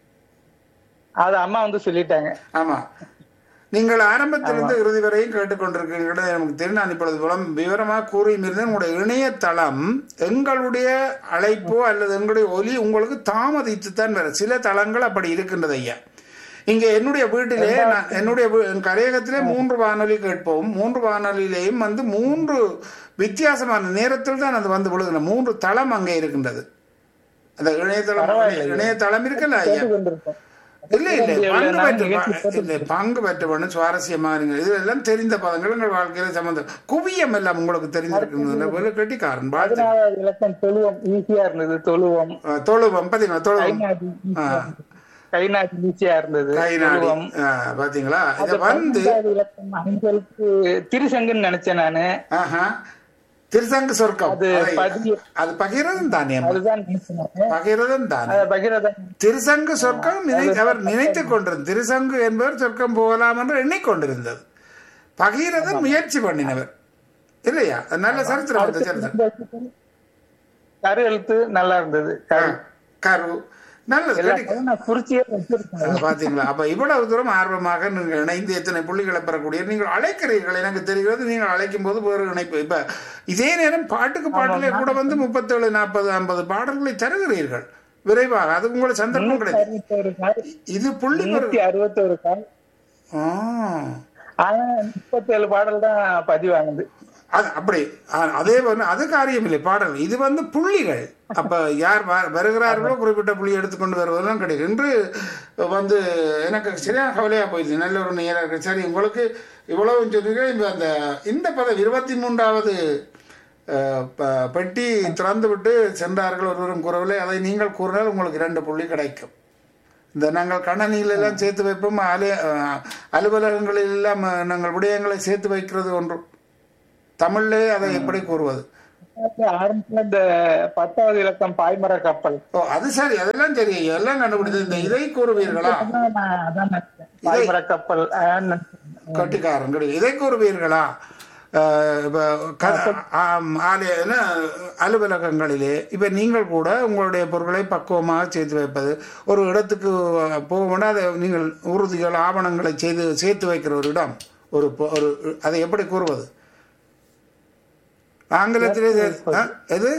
அது அம்மா வந்து சொல்லிட்டாங்க ஆமா நீங்கள் ஆரம்பத்திலிருந்து இறுதி வரையும் கேட்டுக்கொண்டிருக்கிறீர்கள் எனக்கு தெரியும் நான் இப்பொழுது புலம் விவரமாக கூறியிருந்தேன் உங்களுடைய இணையதளம் எங்களுடைய அழைப்போ அல்லது எங்களுடைய ஒலி உங்களுக்கு தாமதித்து தான் வரும் சில தளங்கள் அப்படி இருக்கின்றது ஐயா இங்க என்னுடைய வீட்டிலே நான் என்னுடைய வீ- என் கரையகத்திலே மூன்று வானொலி கேட்போம் மூன்று வானொலியிலேயும் வந்து மூன்று வித்தியாசமான நேரத்தில் தான் அது வந்து விழுகிற மூன்று தளம் அங்கே இருக்கின்றது அந்த இணையதளம் இணையதளம் இருக்குல்ல ஐயா கொண்டிருக்கோம் இல்ல இல்ல பங்கு நான் பெற்ற நிகழ்ச்சி இல்ல பங்கு பெற்றவனு சுவாரஸ்யமா இருங்க இதெல்லாம் தெரிந்த பதங்கள் உங்கள் வாழ்க்கையில சம்பந்தம் குவியம் எல்லாம் உங்களுக்கு தெரிஞ்சிருக்கிறது கெட்டிக்காரன் வாழ்த்து பதினாறாவது இலக்கம் தொழுவம் ஈஸியா இருந்தது தொழுவம் அஹ், தொழுவம் பாத்தீங்களா தொழுவம் கைநாடி ஆ, கைநாடி ஈஸியா இருந்தது கை நாடி தொழுவம் ஆ, பாத்தீங்களா இத வந்து பதினஞ்சாவது இலக்கம் அஞ்சலுக்கு திருசங்குன்னு நினைச்சேன் நானு ஆஹா திருசங்கு சொர்க்கம் அது அதை- பதி- அது பகிரதம் தானே அம்மா. அதுதான் நினைச்சேன் நானு. பகிரதம் தானே அது பகிரதன் திருசங்கு சொர்க்கம் நினை அவர் நினைத்துக் கொண்டிருந்தார் திருசங்கு என்பவர் சொர்க்கம் போகலாம் என்று எண்ணிக்கொண்டிருந்தது பகீரதன் முயற்சி பண்ணினவர் இல்லையா அது நல்ல சரித்திரம் அந்த சரித்திரம் கரு எழுத்து நல்லா இருந்தது கரு கரு நல்லது எல்லா கெட்டி- கரும் நான் குறிச்சியே வச்சிருக்கேன் ஆ, பாத்தீங்களா அப்ப இவ்வளவு தூரம் ஆர்வமாக நீங்கள் இணைந்து எத்தனை புள்ளிகளை பெறக்கூடிய நீங்கள் அழைக்கிறீர்கள் எனக்கு தெரிகிறது நீங்கள் அழைக்கும் போது வேறு இணைப்பு இப்ப இதே நேரம் பாட்டுக்கு பாட்டிலே கூட வந்து முப்பத்தேழு நாற்பது ஐம்பது பாடல்களை தருகிறீர்கள் விரைவாக அது உங்களுக்கு சந்தர்ப்பம் கிடையாது அறுபத்தோரு கால் இது புள்ளி பெறு- முன்னூத்தி அறுபத்தோரு கால் ஆ ஆனா முப்பத்தேழு பாடல் தான் பதிவானது அது அப்படி ஆ, அதே வந்து அது காரியம் இல்லை பாடல் இது வந்து புள்ளிகள் அப்ப யார் வ- வருகிறார்களோ குறிப்பிட்ட புள்ளி எடுத்துக்கொண்டு வருவதெல்லாம் கிடையாது என்று வந்து எனக்கு சரியான கவலையா போயிடுச்சு நல்ல ஒரு நேரம் இருக்கு சரி உங்களுக்கு இவ்வளவு சொன்னீங்க இப்ப அந்த இந்த பதம் இருபத்தி மூன்றாவது அஹ், ப- பெட்டி திறந்து விட்டு சென்றார்கள் ஒருவரும் கூறவில்லை அதை நீங்கள் கூறினால் உங்களுக்கு இரண்டு புள்ளி கிடைக்கும் இந்த நாங்கள் கணனியில் எல்லாம் சேர்த்து வைப்போம் அலு அஹ், அலுவலகங்களில் எல்லாம் அஹ், நாங்கள் விடயங்களை சேர்த்து வைக்கிறது ஒன்று தமிழ்லே அதை எப்படி கூறுவது ஆரம்பத்துல இந்த பத்தாவது இலக்கம் பாய்மர கப்பல் ஓ அது சரி அதெல்லாம் சரி எல்லாம் கண்டுபிடிச்சது இந்த இதை கூறுவீர்களா அதான் நான் அதான் நினைச்சேன். பாய்மர கப்பல் ஆஹ் நினைச்சேன். கட்டிக்காரன் கிடையாது இதை கூறுவீர்களா அஹ், இப்ப க- ஆம், ஆலய என்ன, அலுவலகங்களிலே இப்ப நீங்கள் கூட உங்களுடைய பொருட்களை பக்குவமாக சேர்த்து வைப்பது ஒரு இடத்துக்கு போகணும்னா அதை நீங்கள் உறுதிகள் ஆவணங்களை செய்து சேர்த்து வைக்கிற ஒரு இடம் ஒரு பொ- ஒரு அதை எப்படி கூறுவது ஆங்கிலத்திலே சே- ஆ, எது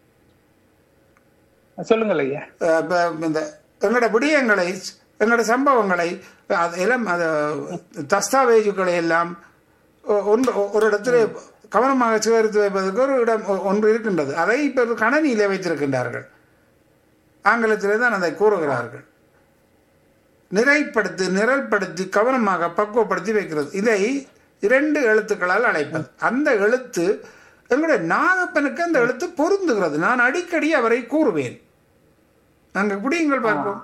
சொல்லுங்கள் ஐயா அஹ் இப்ப இந்த எங்களோட விடயங்களை எங்களோட சம்பவங்களை அது எல்லாம் அது தஸ்தாவேஜுக்களை எல்லாம் ஒ- ஒன்று ஒரு இடத்துல கவனமாக சேகரித்து வைப்பதற்கு ஒரு இடம் ஒ- ஒன்று இருக்கின்றது அதை இப்போ கணனியிலே வைத்திருக்கின்றார்கள் ஆங்கிலத்திலே தான் அதை கூறுகிறார்கள் நிறைப்படுத்தி நிரல்படுத்தி கவனமாக பக்குவப்படுத்தி வைக்கிறது இதை இரண்டு எழுத்துக்களால் அழைப்பது அந்த எழுத்து எங்களுடைய நாகப்பனுக்கு அந்த எழுத்து பொருந்துகிறது நான் அடிக்கடி அவரை கூறுவேன் நாங்கள் குடியுங்கள் பார்ப்போம்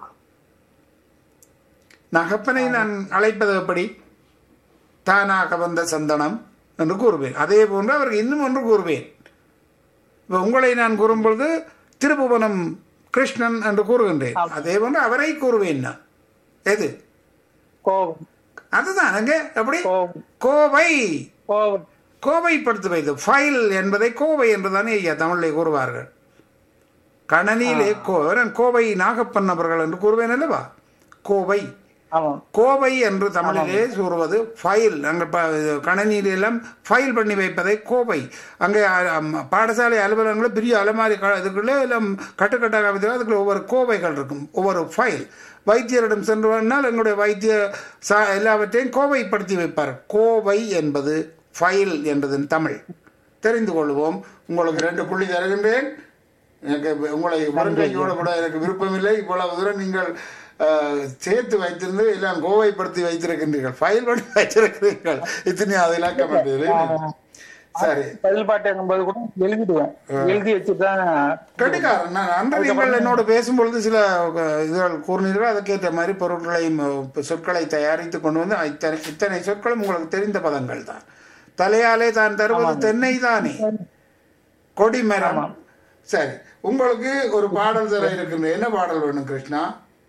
நகப்பனை நான் அழைப்பது எப்படி தானாக வந்த சந்தனம் என்று கூறுவேன் அதே போன்று அவருக்கு இன்னும் ஒன்று கூறுவேன் இப்போ உங்களை நான் கூறும்பொழுது திருபுவனம் கிருஷ்ணன் என்று கூறுகின்றேன் அதே போன்று அவரை கூறுவேன் நான் எது கோபம் அதுதான் அங்க எப்படி கோபம் கோவை கோபம் கோவைப்படுத்தி வைத்து ஃபைல் என்பதை கோவை என்றுதானே ஐயா தமிழிலே கூறுவார்கள் கணனியிலே கோ நான் கோவை நாகப்பன் அவர்கள் என்று கூறுவேன் அல்லவா கோவை ஆமாம் கோவை என்று தமிழிலே கூறுவது ஃபைல் நாங்கள் ப கணனியில எல்லாம் ஃபைல் பண்ணி வைப்பதை கோவை அங்கே அ- அம், பாடசாலை அலுவலகங்களில் பெரிய அலமாரி க இதுக்குள்ளே எல்லாம் கட்டுக்கட்டாக வைத்து அதுக்குள்ள ஒவ்வொரு கோவைகள் இருக்கும் ஒவ்வொரு ஃபைல் வைத்தியரிடம் சென்று வந்தால் எங்களுடைய வைத்திய சா எல்லாவற்றையும் கோவைப்படுத்தி வைப்பார் கோவை என்பது ஃபைல் என்பதன் தமிழ் தெரிந்து கொள்வோம் உங்களுக்கு ரெண்டு புள்ளி தருகின்றேன் எனக்கு உங்களை வருங்கையோட கூட எனக்கு விருப்பமில்லை இவ்வளவு தூரம் நீங்கள் அஹ், சேர்த்து வைத்திருந்து எல்லாம் கோவைப்படுத்தி வைத்திருக்கின்றீர்கள் ஃபைல் பண்ணி வைத்திருக்கிறீர்கள் இத்தனை அது இலக்கம் பண்றது. சரி பதில் பாட்டு போது கூட எழுதிடுவேன் எழுதி வச்சுதான் கட்டிக்காரன் நான் அன்று நீங்கள் என்னோடு பேசும்பொழுது சில அஹ், இதுகள் கூறினீர்கள் அதுக்கேற்ற மாதிரி பொருட்களை ம- சொற்களை தயாரித்து கொண்டு வந்து இத்தனை இத்தனை சொற்களும் உங்களுக்கு தெரிந்த பதங்கள் தான் தலையாலே தான் தருவது தென்னை தானே கொடிமரம் சரி உங்களுக்கு ஒரு பாடல் தர இருக்கின்ற என்ன பாடல் வேணும் கிருஷ்ணா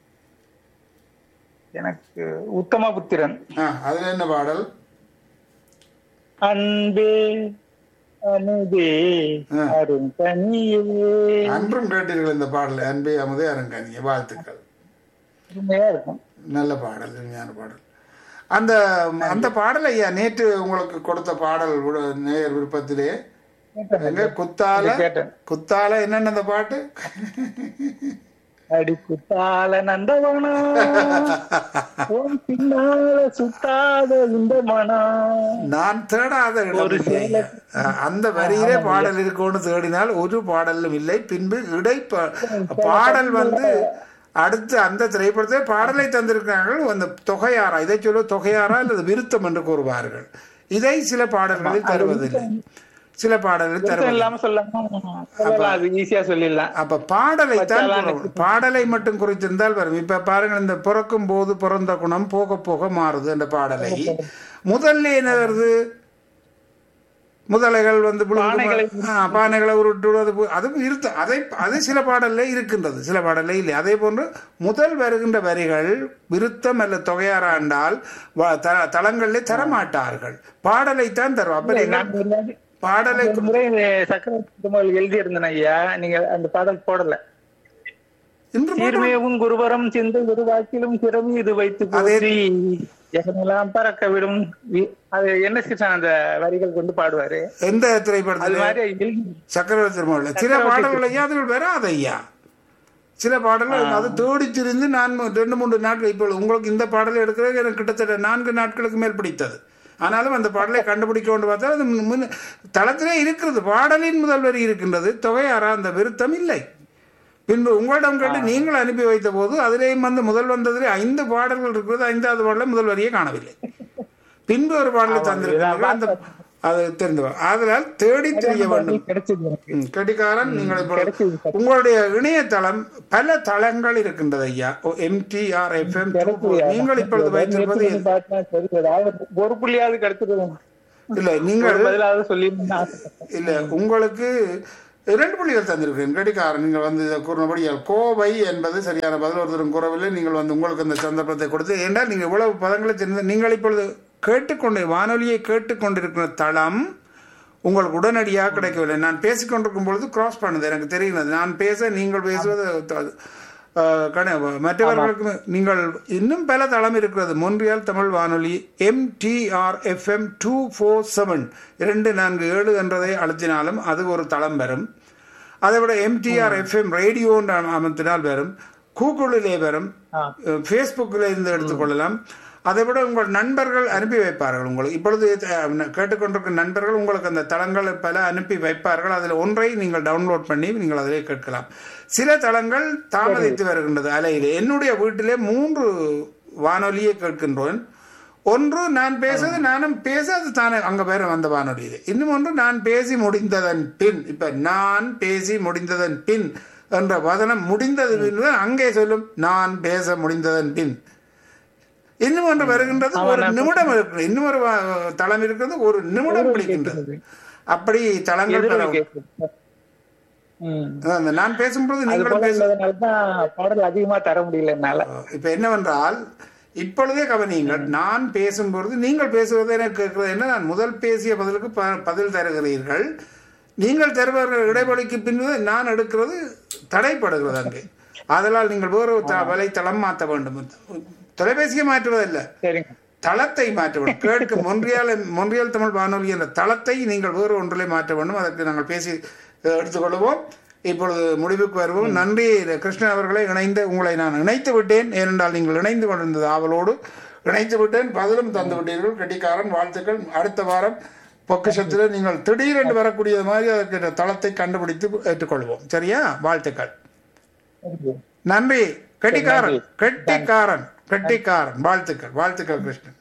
எனக்கு உத்தம புத்திரன் ஆ, அதுல என்ன பாடல் அன்பே அனுதே ஆ. அரும் கனியே அன்றும் கேட்டீர்கள் இந்த பாடல் அன்பே அமுதே அரங்கனிய வாழ்த்துக்கள் அருமையா இருக்கும் நல்ல பாடல் இனிமையான பாடல் அந்த அந்த பாடல் ஐயா நேற்று உங்களுக்கு கொடுத்த பாடல் விட- நேயர் விருப்பத்திலே எங்க குத்தால கேட்டேன் குத்தால என்னென்ன அந்த பாட்டு அடி குத்தால நந்தவனா உன் பின்னால சுத்தாத இந்த மனம் நான் தேடாத இடம் இல்லை ஐயா. அஹ், அந்த வரியிலே பாடல் இருக்கும்னு தேடினால் ஒரு பாடலும் இல்லை பின்பு இடை பா- பாடல் வந்து அடுத்து அந்த திரைப்படத்தை பாடலை தந்திருக்கிறார்கள் அந்த தொகையாரா இதை சொல்ல தொகையாரா அல்லது விருத்தம் என்று கூறுவார்கள் இதை சில பாடல்களில் தருவதில்லை சில பாடல்களில் சுத்தம் தருவதில்லை இல்லாம சொல்லலாம் சொல்லலாம் அது ஈஸியா சொல்லிடலாம் அப்ப பாடலை தான் கூறணும். பாடலை மட்டும் குறித்திருந்தால் வரும் இப்ப பாருங்க இந்த பிறக்கும் போது பிறந்த குணம் போக போக மாறுது அந்த பாடலை முதல்ல என்ன வருது முதலைகள் வந்து புழுங்கு- ஆ, பானைகளை உருட்டுவது போ- அதுவும் இருத்த அதை அது சில பாடல்ல இருக்கின்றது சில பாடல்ல இல்லை அதே போன்று முதல் வருகின்ற வரிகள் விருத்தம் அல்ல தொகையாரா என்றால் வ- த- தளங்களிலே தரமாட்டார்கள் பாடலைத்தான் தரும் அப்ப நீங்கள் நான் ஒரு வாட்டி- பாடலை ஒரு முறை சக்கரவர்த்தி எழுதி இருந்தேன் ஐயா நீங்க அந்த பாடல் போடல இன்று சீர்மேவும் குருவரம் சிந்து குருவாக்கிலும் சிறமி இது வைத்து போற்றி எகமெல்லாம் பறக்க விடும் வி- அது என்ன கிருஷ்ணன் அந்த வரிகள் கொண்டு பாடுவாரு எந்த அது திரைப்படத்தில் மாதிரி எழுதி சக்கரவர்த்தி திருமகள் சில பாடல்கள் ஐயா அதுகள் வராது ஐயா சில பாடல்கள் அது தேடி திரிந்து நான் மு- ரெண்டு மூன்று நாட்கள் இப்போ உங்களுக்கு இந்த பாடலை எடுக்கிறது எனக்கு கிட்டத்தட்ட நான்கு நாட்களுக்கு மேல் பிடித்தது ஆனாலும் அந்த பாடலை கண்டுபிடிக்க கொண்டு பார்த்தா அது முன்- முன் தளத்திலே இருக்கிறது பாடலின் முதல் வரி இருக்கின்றது தொகையாரா அந்த விருத்தம் இல்லை பின்பு உங்களிடம் கேட்டு நீங்கள் அனுப்பி வைத்த போது அதிலேயும் வந்து முதல் வந்ததிலே ஐந்து பாடல்கள் இருக்கிறது ஐந்தாவது பாடல முதல் வரியை காணவில்லை பின்பு ஒரு பாடலை தந்திருக்கிறார்கள் அந்த அது தெரிந்து வரும். ஆதலால் தேடி தெரிய வேண்டும் கிடைச்சது எனக்கு ம், கெட்டிக்காரன் நீங்கள் இப்பொழுது கிடைச்சது சார். உங்களுடைய இணையதளம் பல தளங்கள் இருக்கின்றது ஐயா எம்டிஆர் எஃப்எம் நீங்கள் இப்பொழுது வைத்திருப்பது முயற்சி பண்ணி பார்த்தா சரி, ஏதாவது ஒரு புள்ளியாவது கிடைச்சிருக்கும் இல்லை நீங்கள் ஒரு பதிலாவது சொல்லி ஆசைப்பட்டேன் இல்ல உங்களுக்கு இரண்டு புள்ளிகள் தந்திருக்கிறேன் கடிகாரன் நீங்கள் வந்து இதை கூறினபடியால் கோவை என்பது சரியான பதில் ஒருத்தரும் கூறவில்லை நீங்கள் வந்து உங்களுக்கு அந்த சந்தர்ப்பத்தை கொடுத்து ஏன்றால் நீங்கள் இவ்வளவு பதங்களை தெரிந்த நீங்கள் இப்பொழுது கேட்டுக்கொண்டு வானொலியை கேட்டுக்கொண்டிருக்கிற தளம் உங்களுக்கு உடனடியாக கிடைக்கவில்லை நான் பேசிக்கொண்டிருக்கும் பொழுது கிராஸ் பண்ணுது எனக்கு தெரிகிறது நான் பேச நீங்கள் பேசுவது த- அஹ், கண- மற்றவர்களுக்கு நீங்கள் இன்னும் பல தளம் இருக்கிறது மொன்றியால் தமிழ் வானொலி MTR FM two four seven இரண்டு நான்கு ஏழு என்றதை அழுத்தினாலும் அது ஒரு தளம் வரும் அதை விட எம்டிஆர் எஃப்எம் ரேடியோ அமைத்தினால் வரும் கூகுளிலே வரும் ஃபேஸ்புக்கில் இருந்து எடுத்துக்கொள்ளலாம் அதை விட உங்கள் நண்பர்கள் அனுப்பி வைப்பார்கள் உங்களுக்கு இப்பொழுது அஹ், கேட்டுக்கொண்டிருக்கும் நண்பர்கள் உங்களுக்கு அந்த தளங்கள் பல அனுப்பி வைப்பார்கள் அதில் ஒன்றை நீங்கள் டவுன்லோட் பண்ணி நீங்கள் அதிலே கேட்கலாம் சில தளங்கள் தாமதித்து வருகின்றது அலையிலே என்னுடைய வீட்டிலே மூன்று வானொலியை கேட்கின்றோன் ஒன்று நான் பேசுறது நானும் பேச அது தானே அங்க பேர வந்த வானொலியிலே இன்னும் ஒன்று நான் பேசி முடிந்ததன் பின் இப்ப நான் பேசி முடிந்ததன் பின் என்ற வதனம் முடிந்தது பின் தான் அங்கே சொல்லும் நான் பேச முடிந்ததன் பின் இன்னும் ஒன்று வருகின்றது ஒரு நிமிடம் இருக்கிறது இன்னும் ஒரு வா- தளம் இருக்கிறது ஒரு நிமிடம் பிடிக்கின்றது அப்படி தளங்கள் எதிரொலி பல- கேட்குது. ம். அந்த நான் பேசும்போது அது நீங்களும் போல பேச உள்ளதுனாலதான் பாடல் அதிகமா தர முடியல என்னால இப்ப என்னவென்றால் இப்பொழுதே கவனியுங்கள் நான் பேசும்பொழுது நீங்கள் பேசுவதை எனக்கு கேட்கிறது என்ன நான் முதல் பேசிய பதிலுக்கு ப- பதில் தருகிறீர்கள் நீங்கள் தருவர்கள் இடைவெளிக்கு பின்பு நான் எடுக்கிறது தடைப்படுகிறது அங்கே அதனால் நீங்கள் வேறு த- வலைத்தளம் மாற்ற வேண்டும் தொலைபேசியை மாற்றுவதில்லை சரிங்க தளத்தை மாற்ற வேண்டும் கேட்க மொன்றியால் மொன்றியால் தமிழ் வானொலி என்ற தளத்தை நீங்கள் வேறு ஒன்றிலே மாற்ற வேண்டும் அதற்கு நாங்கள் பேசி அஹ், எடுத்துக்கொள்வோம் இப்பொழுது முடிவுக்கு வருவோம் நன்றி கிருஷ்ணன் அவர்களை இணைந்து உங்களை நான் இணைத்து விட்டேன் ஏனென்றால் நீங்கள் இணைந்து கொண்டிருந்தது ஆவலோடு இணைத்து விட்டேன் பதிலும் தந்து விட்டீர்கள் கெட்டிக்காரன் வாழ்த்துக்கள் அடுத்த வாரம் பொக்கிஷத்தில் நீங்கள் திடீரென்று வரக்கூடியது மாதிரி அதற்கு தளத்தை கண்டுபிடித்து ஏற்றுக்கொள்வோம் சரியா வாழ்த்துக்கள் சரிங்க. நன்றி கெட்டிக்காரன் நன்றி. கெட்டிக்காரன் கெட்டிக்காரன் வாழ்த்துக்கள் வாழ்த்துக்கள் கிருஷ்ணன்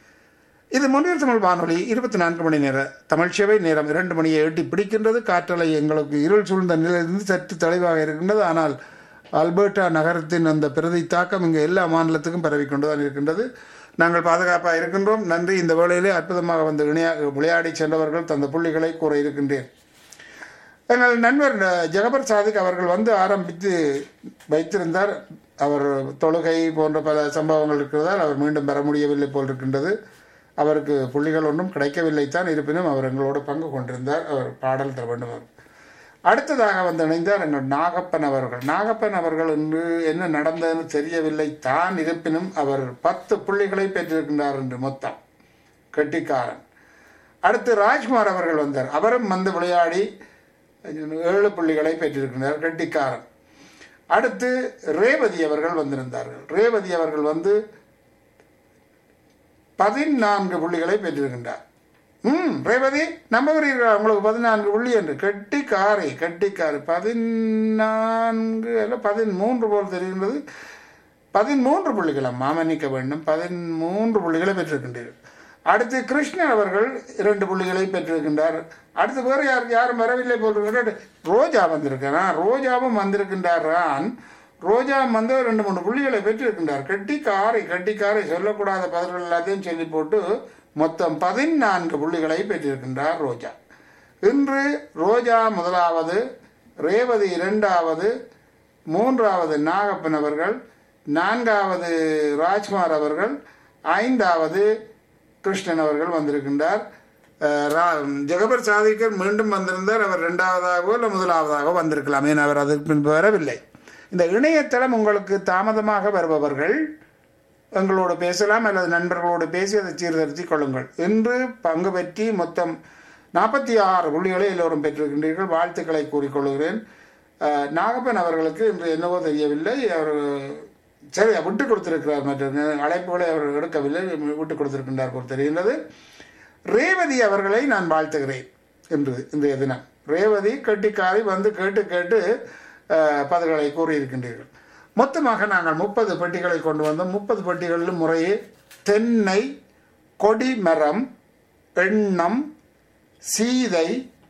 இது முன்னில் தமிழ் வானொலி இருபத்தி நான்கு மணி நேர தமிழ் சேவை நேரம் இரண்டு மணியை எட்டி பிடிக்கின்றது காற்றலை எங்களுக்கு இருள் சூழ்ந்த நிலையிலிருந்து சற்று தெளிவாக இருக்கின்றது ஆனால் அல்பர்டா நகரத்தின் அந்த பிரதி தாக்கம் இங்கு எல்லா மாநிலத்துக்கும் பரவிக்கொண்டு தான் இருக்கின்றது நாங்கள் பாதுகாப்பாக இருக்கின்றோம் நன்றி இந்த வேளையிலே அற்புதமாக வந்து இணையா விளையாடி சென்றவர்கள் தந்த புள்ளிகளை கூற இருக்கின்றேன் எங்கள் நண்பர் அஹ், ஜெகபர் சாதிக் அவர்கள் வந்து ஆரம்பித்து வைத்திருந்தார் அவர் தொழுகை போன்ற பல சம்பவங்கள் இருக்கிறதால் அவர் மீண்டும் பெற முடியவில்லை போல் இருக்கின்றது அவருக்கு புள்ளிகள் ஒன்றும் கிடைக்கவில்லைத்தான் இருப்பினும் அவர் எங்களோடு பங்கு கொண்டிருந்தார் அவர் பாடல் தர வேண்டும் அவர். அடுத்ததாக வந்து இணைந்தார் எங்கள் நாகப்பன் அவர்கள் நாகப்பன் அவர்கள் இன்று என்ன நடந்ததுன்னு தெரியவில்லை தான் இருப்பினும் அவர் பத்து புள்ளிகளை பெற்றிருக்கின்றார் என்று மொத்தம் கெட்டிக்காரன் அடுத்து ராஜ்குமார் அவர்கள் வந்தார் அவரும் வந்து விளையாடி ஏழு புள்ளிகளை பெற்றிருக்கின்றார் கெட்டிக்காரன் அடுத்து ரேவதி அவர்கள் வந்திருந்தார்கள் ரேவதி அவர்கள் வந்து பதினான்கு புள்ளிகளை பெற்றிருக்கின்றார் ம் ரேவதி நம்புகிறீர்களா உங்களுக்கு பதினான்கு புள்ளி என்று கெட்டிக்காரை கெட்டிக்காரை பதினான்கு அல்ல பதிமூன்று போல் தெரிகின்றது பதிமூன்று புள்ளிகளை மாமன்னிக்க வேண்டும் பதிமூன்று புள்ளிகளை பெற்றிருக்கின்றீர்கள் அடுத்து கிருஷ்ணன் அவர்கள் இரண்டு புள்ளிகளை பெற்றிருக்கின்றார் அடுத்து வேறு யாருக்கு யாரும் வரவில்லை போல் இருக்கிறார். ரோஜா வந்திருக்கிறான் ரோஜாவும் வந்திருக்கின்றாரான் ரோஜா வந்து ரெண்டு மூணு புள்ளிகளை பெற்றிருக்கின்றார் கெட்டிக்காரை கெட்டிக்காரை சொல்லக்கூடாத பதில்கள் எல்லாத்தையும் சொல்லி போட்டு மொத்தம் பதினான்கு புள்ளிகளை பெற்றிருக்கின்றார் ரோஜா இன்று ரோஜா முதலாவது ரேவதி இரண்டாவது மூன்றாவது நாகப்பன் அவர்கள் நான்காவது ராஜ்குமார் அவர்கள் ஐந்தாவது கிருஷ்ணன் அவர்கள் வந்திருக்கின்றார் அஹ் ரா- ஜெகபர் சாதிக்கர் மீண்டும் வந்திருந்தார் அவர் இரண்டாவதாகவோ இல்லை முதலாவதாகவோ வந்திருக்கலாம் ஏன் அவர் அதற்கு பின்பு வரவில்லை இந்த இணையதளம் உங்களுக்கு தாமதமாக வருபவர்கள் எங்களோடு பேசலாம் அல்லது நண்பர்களோடு பேசி அதை சீர்திருத்திக் கொள்ளுங்கள் இன்று பங்கு பெற்றி மொத்தம் நாற்பத்தி ஆறு புள்ளிகளை எல்லோரும் பெற்றிருக்கின்றீர்கள் வாழ்த்துக்களை கூறிக்கொள்கிறேன் அஹ், நாகப்பன் அவர்களுக்கு இன்று என்னவோ தெரியவில்லை அவர் சரி விட்டு கொடுத்திருக்கிறார் மற்ற அழைப்புகளை அவர் எடுக்கவில்லை விட்டு கொடுத்திருக்கின்றார் போல் தெரிகின்றது ரேவதி அவர்களை நான் வாழ்த்துகிறேன் என்று இன்றைய தினம் ரேவதி கட்டிக்காரி வந்து கேட்டு கேட்டு அஹ், பதில்களை கூறியிருக்கின்றீர்கள் மொத்தமாக நாங்கள் முப்பது பெட்டிகளை கொண்டு வந்தோம் முப்பது பெட்டிகளிலும் முறையே தென்னை கொடிமரம் எண்ணம் சீதை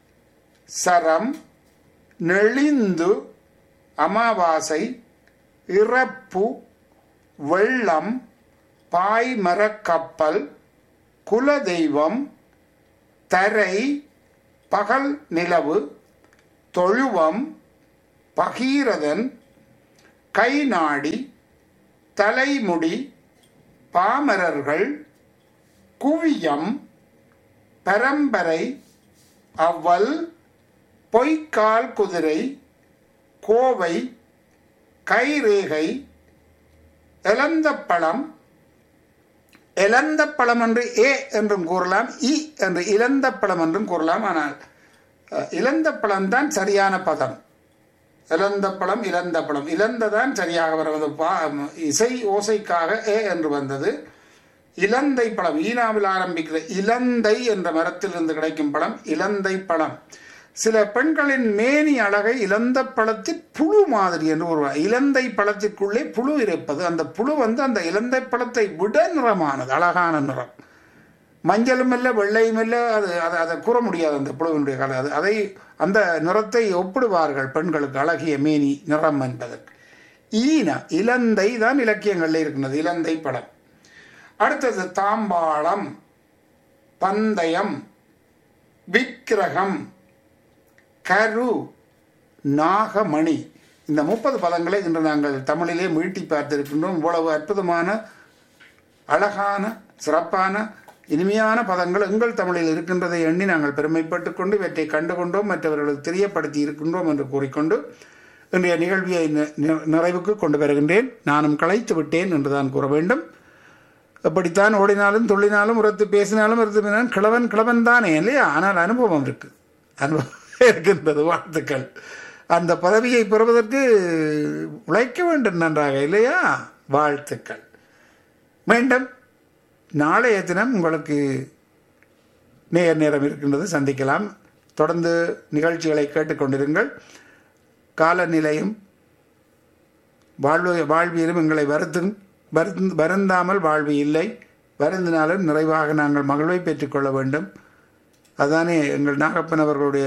சரம் நெளிந்து அமாவாசை இறப்பு வெள்ளம் பாய்மரக் கப்பல் குலதெய்வம் தரை பகல் நிலவு தொழுவம் பகீரதன் கைநாடி தலைமுடி பாமரர்கள் குவியம் பரம்பரை அவ்வல் பொய்க்கால் குதிரை கோவை கைரேகை எலந்தப்பழம் எலந்தப்பழம் என்று ஏ என்றும் கூறலாம் இ என்று இளந்தப்பழம் என்றும் கூறலாம் ஆனால் அஹ், இளந்தப்பழம் தான் சரியான பதம் இளந்தப்பழம் இளந்தப்பழம் இளந்ததான் சரியாக வருவது பா இசை ஓசைக்காக ஏ என்று வந்தது இலந்தை பழம் ஈனாவில் ஆரம்பிக்கிற இலந்தை என்ற மரத்திலிருந்து கிடைக்கும் பழம் இலந்தை பழம் சில பெண்களின் மேனி அழகை இலந்த பழத்தில் புழு மாதிரி என்று ஒரு இலந்தை பழத்திற்குள்ளே புழு இருப்பது அந்த புழு வந்து அந்த இலந்தை பழத்தை விட நிறமானது அழகான நிறம் மஞ்சளும் இல்லை வெள்ளையும் இல்லை அது அதை அதை கூற முடியாது அந்த புழுவினுடைய கலர் அது அதை அந்த நிறத்தை ஒப்பிடுவார்கள் பெண்களுக்கு அழகிய மேனி நிறம் என்பதற்கு ஈன இலந்தை தான் இலக்கியங்களில் இருக்கின்றது இலந்தை படம் அடுத்தது தாம்பாளம் பந்தயம் விக்கிரகம் கரு நாகமணி இந்த முப்பது பதங்களை இன்று நாங்கள் தமிழிலே மீட்டி பார்த்திருக்கின்றோம் இவ்வளவு அற்புதமான அழகான சிறப்பான இனிமையான பதங்கள் எங்கள் தமிழில் இருக்கின்றதை எண்ணி நாங்கள் பெருமைப்பட்டுக் கொண்டு இவற்றை கண்டுகொண்டோம் மற்றவர்களுக்கு தெரியப்படுத்தி இருக்கின்றோம் என்று கூறிக்கொண்டு இன்றைய நிகழ்வியை நி- நி- நிறைவுக்கு கொண்டு வருகின்றேன் நானும் களைத்து விட்டேன் என்று தான் கூற வேண்டும் எப்படித்தான் ஓடினாலும் துள்ளினாலும் உரத்து பேசினாலும் உரத்து பேசினாலும் கிழவன் கிழவன் தானே இல்லையா ஆனால் அனுபவம் இருக்கு அனுபவம் இருக்கின்றது வாழ்த்துக்கள் அந்த பதவியை பெறுவதற்கு உழைக்க வேண்டும் நன்றாக இல்லையா வாழ்த்துக்கள் மீண்டும் நாளைய தினம் உங்களுக்கு நேர் நேரம் இருக்கின்றது சந்திக்கலாம் தொடர்ந்து நிகழ்ச்சிகளை கேட்டுக்கொண்டிருங்கள் காலநிலையும் வாழ்வு வாழ்வியலும் எங்களை வருத்தும் வருந்த வருந்தாமல் வாழ்வு இல்லை வருந்தினாலும் நிறைவாக நாங்கள் மகிழ்வை பெற்றுக்கொள்ள வேண்டும் அதானே எங்கள் நாகப்பன் அவர்களுடைய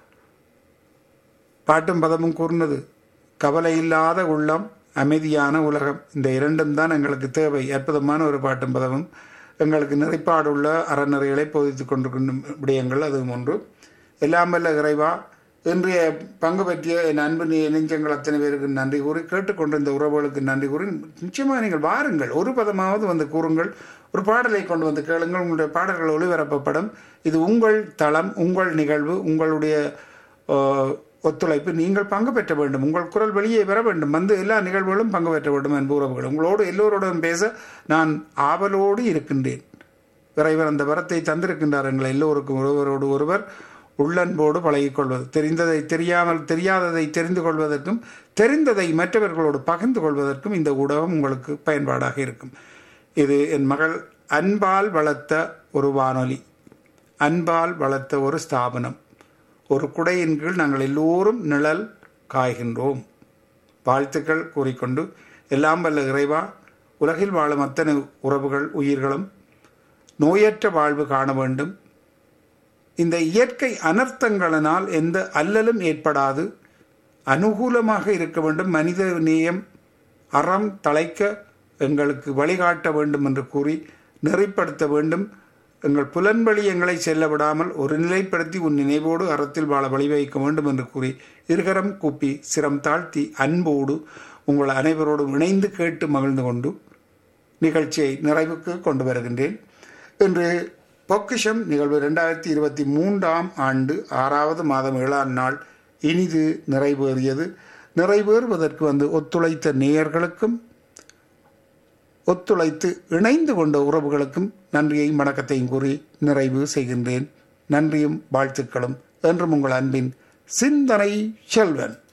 பாட்டும் பதமும் கூர்ந்தது கவலை இல்லாத உள்ளம் அமைதியான உலகம் இந்த இரண்டும் தான் எங்களுக்கு தேவை அற்புதமான ஒரு பாட்டும் பதமும் எங்களுக்கு நிறைப்பாடுள்ள அறநெறிகளை போதித்துக் கொண்டிருக்கின்ற விடயங்கள் அதுவும் ஒன்று எல்லாம் வல்ல இறைவா இன்றைய பங்கு பற்றிய என் அன்பு நெ- நெஞ்சங்கள் அத்தனை பேருக்கு நன்றி கூறி கேட்டுக்கொண்டிருந்த உறவுகளுக்கு நன்றி கூறி நிச்சயமாக நீங்கள் வாருங்கள் ஒரு பதமாவது வந்து கூறுங்கள் ஒரு பாடலை கொண்டு வந்து கேளுங்கள் உங்களுடைய பாடல்கள் ஒளிபரப்பப்படும் இது உங்கள் தளம் உங்கள் நிகழ்வு உங்களுடைய ஆஹ், ஒத்துழைப்பு நீங்கள் பங்கு பெற்ற வேண்டும் உங்கள் குரல் வெளியே வர வேண்டும் வந்து எல்லா நிகழ்வுகளும் பங்கு பெற்ற வேண்டும் அன்பு உறவுகள் உங்களோடு எல்லோருடன் பேச நான் ஆவலோடு இருக்கின்றேன் இறைவர் அந்த வரத்தை தந்திருக்கின்றார் எங்கள் எல்லோருக்கும் ஒருவரோடு ஒருவர் உள்ளன்போடு பழகிக்கொள்வது தெரிந்ததை தெரியாமல் தெரியாததை தெரிந்து கொள்வதற்கும் தெரிந்ததை மற்றவர்களோடு பகிர்ந்து கொள்வதற்கும் இந்த ஊடகம் உங்களுக்கு பயன்பாடாக இருக்கும் இது என் மகள் அன்பால் வளர்த்த ஒரு வானொலி அன்பால் வளர்த்த ஒரு ஸ்தாபனம் ஒரு குடையின் கீழ் நாங்கள் எல்லோரும் நிழல் காய்கின்றோம் வாழ்த்துக்கள் கூறிக்கொண்டு எல்லாம் வல்ல இறைவா உலகில் வாழும் அத்தனை உறவுகள் உயிர்களும் நோயற்ற வாழ்வு காண வேண்டும் இந்த இயற்கை அனர்த்தங்களினால் எந்த அல்லலும் ஏற்படாது அனுகூலமாக இருக்க வேண்டும் மனித நேயம் அறம் தழைக்க எங்களுக்கு வழிகாட்ட வேண்டும் என்று கூறி நெறிப்படுத்த வேண்டும் எங்கள் புலன்வழி எங்களை செல்ல விடாமல் ஒரு நிலைப்படுத்தி உன் நினைவோடு அறத்தில் வாழ வழிவகுக்க வேண்டும் என்று கூறி இருகரம் கூப்பி சிரம் தாழ்த்தி அன்போடு உங்கள் அனைவரோடும் இணைந்து கேட்டு மகிழ்ந்து கொண்டு நிகழ்ச்சியை நிறைவுக்கு கொண்டு வருகின்றேன் இன்று பொக்கிஷம் நிகழ்வு ரெண்டாயிரத்தி இருபத்தி மூன்றாம் ஆண்டு ஆறாவது மாதம் ஏழாம் நாள் இனிது நிறைவேறியது நிறைவேறுவதற்கு வந்து ஒத்துழைத்த நேயர்களுக்கும் ஒத்துழைத்து இணைந்து கொண்ட உறவுகளுக்கும் நன்றியையும் வணக்கத்தையும் கூறி நிறைவு செய்கின்றேன் நன்றியும் வாழ்த்துக்களும் என்றும் உங்கள் அன்பின் சிந்தனை செல்வன்